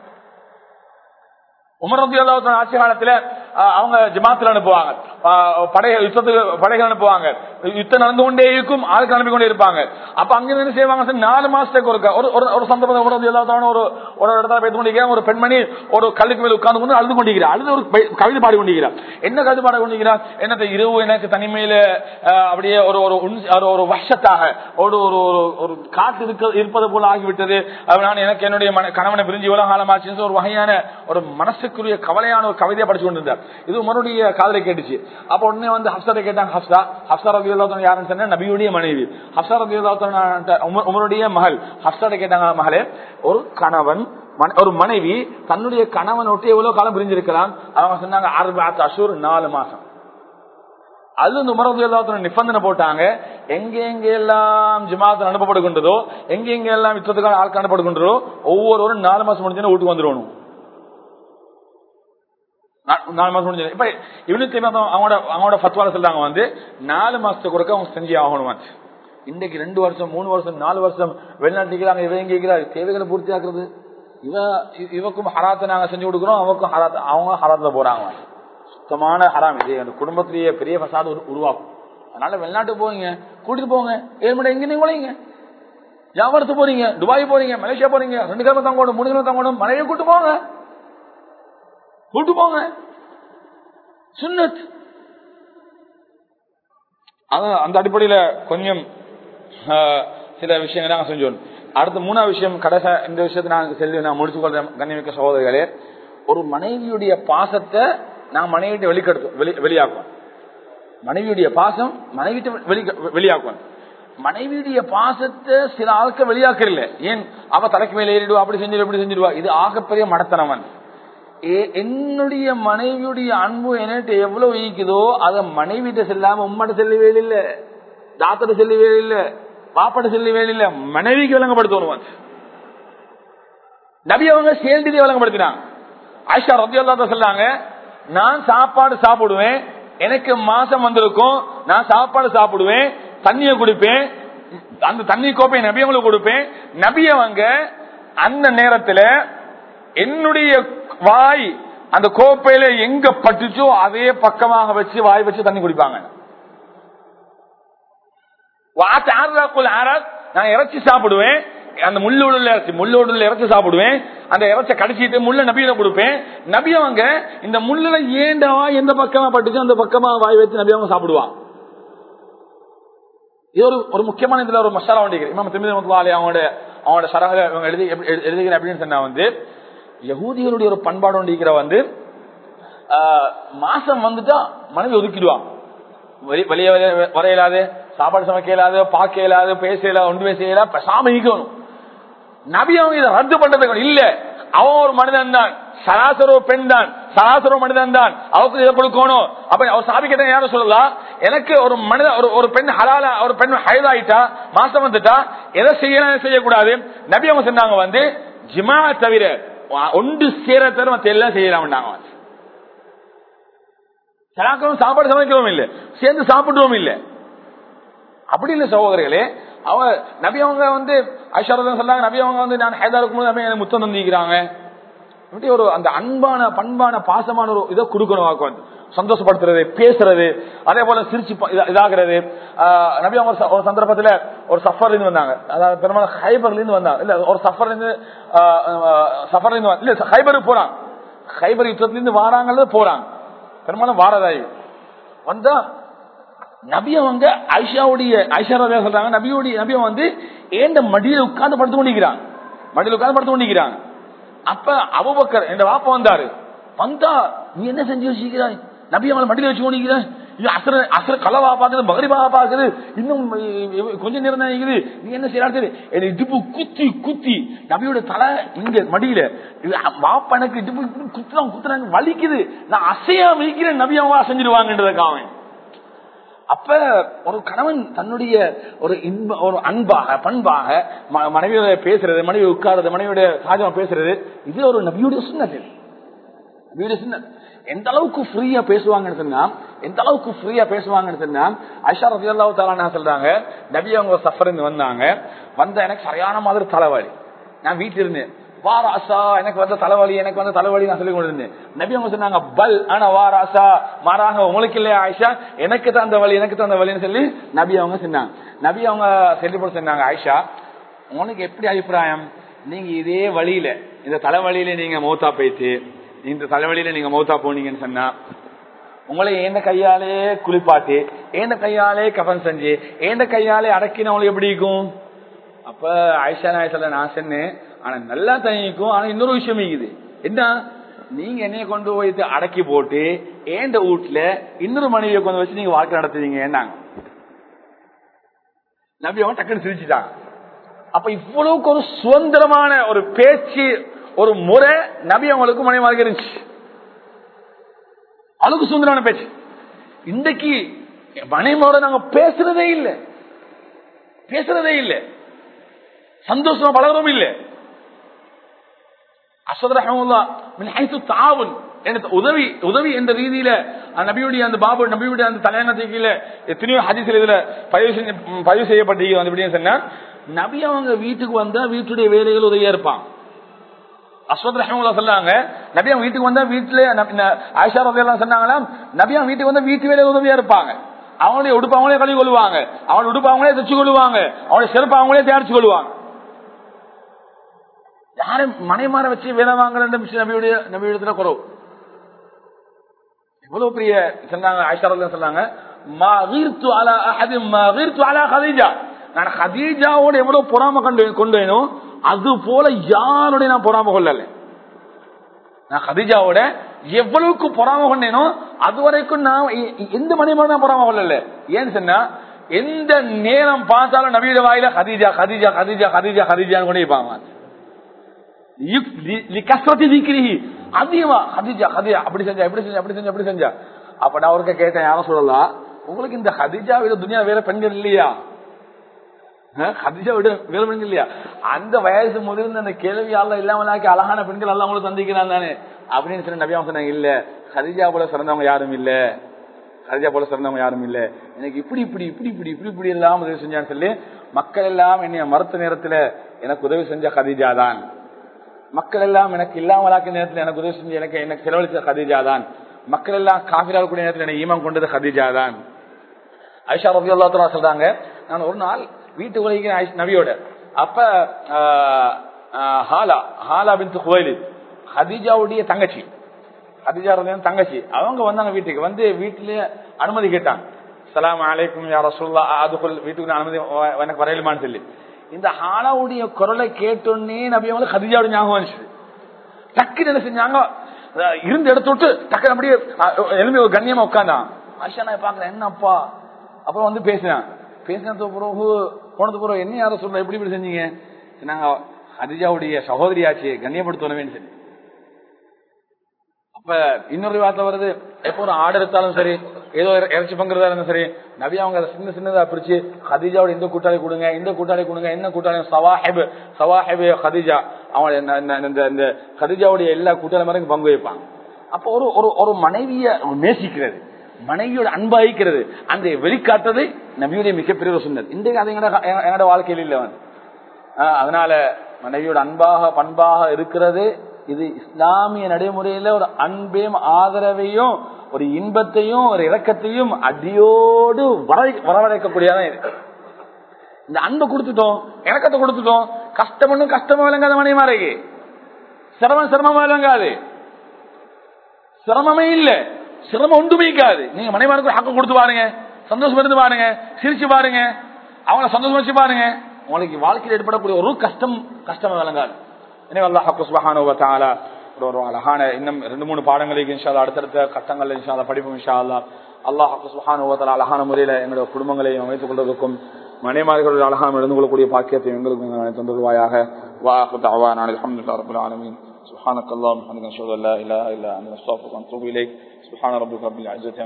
உமரத்தி அல்லாஹ் ஆட்சி காலத்துல அஹ், அவங்க ஜமாத்துல அனுப்புவாங்க அஹ், படைகள் யுத்தத்துக்கு படைகள் அனுப்புவாங்க யுத்தம் நடந்து கொண்டே இருக்கும் ஆளுக்கு அனுப்பி கொண்டே இருப்பாங்க அப்ப அங்க இருந்து என்ன செய்வாங்க சார், நாலு மாசத்துக்கு ஒருக்க ஒரு ஒரு- ஒரு சந்தர்ப்பம் உமரத்தி அல்லாஹ் ஒரு ஒரு இடத்துல பேசி கொண்டிருக்கிறார் ஒரு பெண்மணி ஒரு கல்லுக்கு மேல உட்கார்ந்து கொண்டு அழுது கொண்டிருக்கிறார் அழுது ஒரு பை- கவிதை பாடி கொண்டிருக்கிறார் என்ன கவிதை பாடி கொண்டிருக்கிறார் என்னத்தை இரவு எனக்கு தனிமையில அஹ், அப்படியே ஒரு ஒரு உன்- ஒரு- ஒரு வருஷத்தாக ஒரு ஒரு ஒரு- ஒரு காட்டு இருக்க இருப்பது போல ஆகிவிட்டது அதனால எனக்கு என்னுடைய மன- கணவனை பிரிஞ்சு இவ்வளவு காலமாச்சுன்னு ஒரு வகையான ஒரு மனசுக்குரிய கவலையான ஒரு கவிதையை படிச்சு கொண்டிருந்தார் இது உமருடைய காதலை கேட்டுச்சு அப்ப உடனே வந்து ஹப்சாரை கேட்டாங்க ஹப்சா ஹப்சா ரபி யாருன்னு சொன்னா நபியுடைய மனைவி ஹப்சா ரபி உமருடைய மகள் ஹப்சாரை கேட்டாங்க மகளே ஒரு கணவன் மன- ஒரு மனைவி தன்னுடைய கணவன் விட்டு எவ்வளவு காலம் பிரிஞ்சிருக்கலாம் அவங்க சொன்னாங்க அறுபத்து அஷூர் நாலு மாசம் அது வந்து உமரது எல்லாத்தின நிபந்தனை போட்டாங்க எங்க எங்க எல்லாம் ஜமாத்தில் அனுப்பப்படுகின்றதோ எங்க எங்க எல்லாம் யுத்தத்துக்கான ஆட்கள் அனுப்பப்படுகின்றதோ ஒவ்வொருவரும் நாலு மாசம் முடிஞ்சு வீட்டுக்கு வந்துடணும் நா- நாலு மாசம் முடிஞ்சது இப்ப இவனுக்கு என்ன அவங்களோட அவங்களோட ஃபத்வால சொல்றாங்க வந்து நாலு மாசத்துக்கு கொடுக்க அவங்க செஞ்சு ஆகணும் இன்னைக்கு ரெண்டு வருஷம் மூணு வருஷம் நாலு வருஷம் வெளிநாட்டுக்கிறாங்க இவன் எங்க இருக்கிறார் தேவைகளை பூர்த்தி ஆக்குறது இவ இ- இவக்கும் ஹராத்தை நாங்க செஞ்சு கொடுக்குறோம் அவக்கும் ஹராத் அவங்க ஹராத்துல போறாங்க சுத்தமான ஹராம் இது அந்த குடும்பத்திலேயே பெரிய ஃபசாது உரு- உருவாக்கும் அதனால வெளிநாட்டுக்கு போவீங்க கூட்டிட்டு போங்க ஏழு மணி எங்க நீங்க உழைங்க வியாபாரத்துக்கு போறீங்க துபாய் போறீங்க மலேசியா போறீங்க ரெண்டு கிழமை தங்கணும் மூணு கிழமை தங்கணும் மனைவியை கூட்டு போங்க கூட்டு போங்க சுன்னத் அதான் அந்த அடிப்படையில கொஞ்சம் ஆஹ், சில விஷயங்கள் நாங்க செஞ்சோம் அடுத்த மூணாவது விஷயம் கடைசி இந்த விஷயத்தை நாங்க செல்வி நான் முடிச்சு கொள்றேன் கண்ணியமிக்க சகோதரிகளே ஒரு மனைவியுடைய பாசத்தை நான் மனைவிட்ட வெளிக்கெடுத்து வெளி வெளியாக்குவேன் மனைவியுடைய பாசம் மனைவிட்ட வெளி வெளியாக்குவேன் மனைவியுடைய பாசத்தை சில ஆட்கள் வெளியாக்கல ஏன் அவ தலைக்கு மேல ஏறிடுவா அப்படி செஞ்சிடுவா இப்படி செஞ்சிடுவா இது ஆகப்பெரிய மடத்தனவன் ஏ- என்னுடைய மனைவியுடைய அன்பு என்கிட்ட எவ்வளவு ஈக்குதோ அத மனைவிட்ட செல்லாம உம்மட்ட செல்லவே இல்ல தாத்தட்ட செல்லவே இல்ல பாப்பாட்ட சொல்லி வேலையில மனைவிக்கு விளங்கப்படுத்தணும் நபி அவங்க சேர்ந்து விளங்கப்படுத்தினாங்க ஆயிஷா ரத்தி அல்லா சொல்லாங்க நான் சாப்பாடு சாப்பிடுவேன் எனக்கு மாசம் வந்திருக்கும் நான் சாப்பாடு சாப்பிடுவேன் தண்ணியை குடிப்பேன் அந்த தண்ணி கோப்பை நபியவங்களுக்கு கொடுப்பேன் நபியவங்க அந்த நேரத்துல என்னுடைய வாய் அந்த கோப்பையில எங்க பட்டுச்சோ அதே பக்கமாக வச்சு வாய் வச்சு தண்ணி குடிப்பாங்க நான் இறைச்சி சாப்பிடுவேன் அந்த முள்ளோடு இறைச்சி முள்ளோடு இறைச்சி சாப்பிடுவேன் அந்த இறைச்ச கடிச்சிட்டு முள்ள நபியில கொடுப்பேன் நபியவங்க இந்த முள்ளுல ஏண்டவா எந்த பக்கமா பட்டுச்சு அந்த பக்கமா வாய் வச்சு நபியவங்க சாப்பிடுவான் இது ஒரு ஒரு முக்கியமான இதுல ஒரு மசாலா வண்டிகள் இமாம் திருமதி அவங்களோட அவங்களோட சரக இவங்க எழுதி எழுதுகிற அப்படின்னு சொன்னா வந்து யகூதிகளுடைய ஒரு பண்பாடு ஒன்றிக்கிற வந்து மாசம் வந்துட்டா மனைவி ஒதுக்கிடுவான் வெளியே வர இயலாது சாப்பாடு சமைக்க இயலாது பார்க்க இயலாது பேச இயலாது ஒன்றுமே செய்யல பேசாம இருக்கணும் நபி அவங்க இதை ரத்து பண்றதுக்கு இல்ல அவன் ஒரு மனிதன் தான் சராசர பெண் தான் சராசர மனிதன் தான் அவருக்கு இதை கொடுக்கணும் அப்ப அவர் சாபிக்கிட்ட யாரும் சொல்லலாம் எனக்கு ஒரு மனித ஒரு ஒரு பெண் ஹலால ஒரு பெண் ஹயதாயிட்டா மாசம் வந்துட்டா எதை செய்யலாம் செய்யக்கூடாது நபி அவங்க சொன்னாங்க வந்து ஜிமா தவிர ஒன்று சேர தவிர மத்த எல்லாம் செய்யலாம் சராக்கிறோம் சாப்பாடு சமைக்கிறோம் இல்ல சேர்ந்து சாப்பிடுவோம் இல்ல அப்படி இல்ல சகோதரர்களே அவ நபி அவங்க வந்து ஐஷாரதன் சொன்னாங்க நபி அவங்க வந்து நான் ஹைதா இருக்கும்போது நபி எனக்கு முத்தம் தந்திக்கிறாங்க இப்படி ஒரு அந்த அன்பான பண்பான பாசமான ஒரு இதை கொடுக்கணும் வாக்கு வந்து சந்தோஷப்படுத்துறது பேசுறது அதே போல சிரிச்சு இதாகிறது நபி அவங்க ஒரு சந்தர்ப்பத்துல ஒரு சஃபர்ல இருந்து வந்தாங்க அதாவது பெரும்பாலும் ஹைபர்ல இருந்து வந்தாங்க இல்ல ஒரு சஃபர்ல இருந்து சஃபர்ல இருந்து இல்ல ஹைபருக்கு போறாங்க ஹைபர் யுத்தத்துல இருந்து வாராங்கல்ல போறாங்க பெரும்பாலும் வாரதாயி வந்தா நபி அவங்க ஐஷாவுடைய ஐஷா சொல்றாங்க நபியோடைய நபிய வந்து ஏண்ட மடியில உட்கார்ந்து படுத்து கொண்டிருக்கிறாங்க மடியில உட்கார்ந்து படுத்து கொண்டிருக்கிறாங்க அப்ப அபுபக்கர் என்ற வாப்ப வந்தாரு வந்தா நீ என்ன செஞ்சு வச்சுக்கிறாய் நபி அவங்களை மடியில வச்சு கொண்டிருக்கிறாய் அசர அசர கலவா பாக்குது மகரிபா பாக்குது இன்னும் கொஞ்ச நேரம் தான் இருக்குது நீ என்ன செய்யறாரு என்ன இடுப்பு குத்தி குத்தி நபியோட தலை இங்க மடியில வாப்பா எனக்கு இடுப்பு குத்துறாங்க குத்துறாங்க வலிக்குது நான் அசையா வைக்கிறேன் நபி அவங்க செஞ்சிருவாங்கன்றதுக்காக அப்ப ஒரு கணவன் தன்னுடைய ஒரு இன்ப ஒரு அன்பாக பண்பாக மனைவியோட பேசுறது மனைவி உட்கார்றது மனைவியோட சாஜமா பேசுறது இது ஒரு நபியுடைய சுண்ணத் நபியுடைய சுண்ணத் எந்த அளவுக்கு ஃப்ரீயா பேசுவாங்கன்னு சொன்னா எந்த அளவுக்கு ஃப்ரீயா பேசுவாங்கன்னு சொன்னா ஐஷா ரவி அல்லாவு தாலா சொல்றாங்க நபி அவங்க சஃபர் வந்தாங்க வந்த எனக்கு சரியான மாதிரி தலைவலி நான் வீட்டில் இருந்தேன் வாராசா எனக்கு வந்த தலைவலி எனக்கு வந்த தலைவலி நான் சொல்லி கொண்டிருந்தேன் நபி அவங்க சொன்னாங்க பல் ஆனா வாராசா மாறாக உங்களுக்கு இல்லையா ஆயிஷா எனக்கு தான் அந்த வழி எனக்கு தான் அந்த வழின்னு சொல்லி நபி அவங்க சொன்னாங்க நபி அவங்க சொல்லி போட்டு சொன்னாங்க ஆயிஷா உனக்கு எப்படி அபிப்பிராயம் நீங்க இதே வழியில இந்த தலைவலியில நீங்க மௌத்தா போயிட்டு இந்த தலைவலியில நீங்க மௌத்தா போனீங்கன்னு சொன்னா உங்களை ஏந்த கையாலே குளிப்பாட்டி ஏந்த கையாலே கஃன் செஞ்சு ஏந்த கையாலே அடக்கின உங்களுக்கு எப்படி இருக்கும் அப்ப ஆயிஷா நாயசல்ல நான் சொன்னேன் ஆனா நல்லா தங்கிக்கும் ஆனா இன்னொரு விஷயம் இருக்குது என்ன நீங்க என்னைய கொண்டு போயிட்டு அடக்கி போட்டு ஏண்ட வீட்டுல இன்னொரு மனைவியை கொண்டு வச்சு நீங்க வாழ்க்கை நடத்துவீங்க ஏன்னாங்க நபி அவன் டக்குன்னு சிரிச்சுட்டாங்க அப்ப இவ்வளவுக்கு ஒரு சுதந்திரமான ஒரு பேச்சு ஒரு முறை நபி அவங்களுக்கு மனைவி இருந்துச்சு அளவுக்கு சுதந்திரமான பேச்சு இன்றைக்கு மனைவியோட நாங்க பேசுறதே இல்லை பேசுறதே இல்லை சந்தோஷமா பழகிறோம் இல்லை அசத் ரஹமுல்லா தாவன் உதவி உதவி என்ற ரீதியில நபியுடைய அந்த பாபு நபியுடைய அந்த தலையங்கத்துக்குல எத்தனையோ ஹதீசில் இதுல பதிவு செஞ்சு பதிவு செய்யப்பட்டிருக்கிறது அப்படின்னு சொன்னா நபி அவங்க வீட்டுக்கு வந்தா வீட்டுடைய வேலைகள் உதவியா இருப்பான் அஸ்வத் ரஹமுல்லா சொன்னாங்க நபி அவங்க வீட்டுக்கு வந்தா வீட்டுல ஆயிஷா ரவி எல்லாம் சொன்னாங்களா நபி அவங்க வீட்டுக்கு வந்தா வீட்டு வேலையில் உதவியா இருப்பாங்க அவங்களுடைய உடுப்பு அவங்களே கழுவி கொள்வாங்க அவங்களோட உடுப்பு அவங்களே தைச்சு கொள்வாங்க அவங்களுடைய செருப்பு அவங்களே தயாரிச்சு கொள்வாங்க யாரும் மனைமாற வச்சு வேலை வாங்குற நபியுடைய நபியுடைய குறவு எவ்வளவு பெரிய சொன்னாங்க ஆயிஷா சொன்னாங்க நான் ஹதீஜாவோட எவ்வளவு பொறாம கண்டு கொண்டேனோ அது போல யாருடைய நான் பொறாம கொள்ளல நான் ஹதீஜாவோட எவ்வளவுக்கு பொறாம கொண்டேனோ அது வரைக்கும் நான் எந்த மணிமான நான் பொறாம கொள்ளல ஏன்னு சொன்னா எந்த நேரம் பார்த்தாலும் நபியோட வாயில ஹதீஜா ஹதீஜா ஹதீஜா ஹதீஜா ஹதீஜான்னு கொண்டே இருப்பாங்க அதிகமா ஹதிஜா ஹதிஜா அப்படி செஞ்சா எப்படி செஞ்சா அப்படி செஞ்சா அப்படி செஞ்சா அப்ப நான் அவருக்கு கேட்டேன் யாரும் சொல்லலாம் உங்களுக்கு இந்த ஹதிஜா விட துனியா வேற பெண்கள் இல்லையா கதிஜா விட வேலுமணி இல்லையா அந்த வயசு முதிர்ந்த அந்த கேள்வி அல்ல இல்லாமலாக்கி அழகான பெண்கள் எல்லாம் உங்களுக்கு தந்திக்கிறான் தானே அப்படின்னு சொல்லி நபியா சொன்னாங்க இல்ல கதிஜா போல சிறந்தவங்க யாரும் இல்ல கதிஜா போல சிறந்தவங்க யாரும் இல்ல எனக்கு இப்படி இப்படி இப்படி இப்படி இப்படி இப்படி எல்லாம் உதவி செஞ்சான்னு சொல்லி மக்கள் எல்லாம் என்னைய மறுத்த நேரத்துல எனக்கு உதவி செஞ்ச கதிஜா தான் மக்கள் எல்லாம் எனக்கு இல்லாமலாக்க நேரத்தில் எனக்கு உதவி செஞ்சு எனக்கு எனக்கு செலவழித்த கதிஜா தான் மக்கள் எல்லாம் காபிரால் கூடிய நேரத்தில் எனக்கு ஈமம் கொண்டது கதிஜா தான் ஐஷா ரபி அல்லா சொல்றாங்க நான் ஒரு நாள் வீட்டு உலகிற நபியோட அப்ப ஹாலா ஹாலா பின் கோயிலு ஹதிஜாவுடைய தங்கச்சி ஹதிஜா ரலியல்லாஹு தங்கச்சி அவங்க வந்தாங்க வீட்டுக்கு வந்து வீட்டுல அனுமதி கேட்டாங்க சலாம் அலைக்கும் யார சொல்லா அதுக்குள் வீட்டுக்கு அனுமதி எனக்கு வரையிலுமான்னு சொல்லி இந்த ஹாலாவுடைய குரலை கேட்டோன்னே நபி அவங்க ஹதிஜாவோட ஞாபகம் வந்துச்சு டக்கு என்ன செஞ்சாங்க இருந்த இடத்த விட்டு டக்கு அப்படியே எலும்பி ஒரு கண்ணியமா உட்காந்தான் ஆஷா நான் பாக்குறேன் என்னப்பா அப்புறம் வந்து பேசினேன் பேசினது பிறகு போனது பிறகு என்ன யாரும் சொல்ல எப்படி இப்படி செஞ்சீங்க நாங்க ஹதிஜாவுடைய சகோதரியாச்சு கண்ணியப்படுத்தணுமேன்னு சொல்லி அப்ப இன்னொரு வார்த்தை வருது எப்போ ஒரு ஆடு எடுத்தாலும் சரி ஏதோ இறைச்சி பங்குறதா இருந்தாலும் சரி நபி அவங்க அதை சின்ன சின்னதா பிரிச்சு ஹதிஜாவோட இந்த கூட்டாளி கொடுங்க இந்த கூட்டாளி கொடுங்க என்ன கூட்டாளி சவாஹிப் சவாஹிப் ஹதிஜா அவங்க இந்த இந்த ஹதிஜாவுடைய எல்லா கூட்டாளி மாதிரி பங்கு வைப்பாங்க அப்போ ஒரு ஒரு ஒரு மனைவிய நேசிக்கிறது மனைவியோட அன்பாயிக்கிறது அந்த வெளிக்காட்டுறது நபியுடைய மிகப்பெரிய ஒரு சொன்னது இன்றைக்கு அது எங்களோட வாழ்க்கையில் இல்லை வந்து அதனால மனைவியோட அன்பாக பண்பாக இருக்கிறது இது இஸ்லாமிய நடைமுறையில ஒரு அன்பையும் ஆதரவையும் ஒரு இன்பத்தையும் ஒரு இறக்கத்தையும் அடியோடு வரவழைக்கக்கூடியதான் இது இந்த அன்பை கொடுத்துட்டோம் இறக்கத்தை கொடுத்துட்டோம் கஷ்டமும் கஷ்டமா விளங்காத மனைவிமா இருக்கு சிரமம் சிரமமா விளங்காது சிரமமே இல்ல சிரமம் ஒன்றுமே இருக்காது நீங்க மனைவாருக்கு ஹக்கம் கொடுத்து பாருங்க சந்தோஷம் இருந்து பாருங்க சிரிச்சு பாருங்க அவங்கள சந்தோஷம் வச்சு பாருங்க உங்களுக்கு வாழ்க்கையில் ஏற்படக்கூடிய ஒரு கஷ்டம் கஷ்டமா விளங்காது எனவே அல்லாஹ் சுபஹானு வத்தாலா ஒரு ஒரு அழகான இன்னும் ரெண்டு மூணு பாடங்களுக்கு இன்ஷா அடுத்தடுத்த கட்டங்கள் இன்ஷா படிப்போம் இன்ஷா அல்லா அல்லாஹ் சுபஹானு வத்தாலா அழகான முறையில எங்களுடைய குடும்பங்களை அமைத்துக் கொள்வதற்கும் மனைமார்கள் அழகான இருந்து கொள்ளக்கூடிய பாக்கியத்தை எங்களுக்கும் தந்துருவாயாக வாஹு தாவான அலமதுல்லா ரபுல் ஆலமீன் سبحانك اللهم وبحمدك نشهد ان لا اله الا انت نستغفرك ونتوب اليك سبحان ربك رب العزه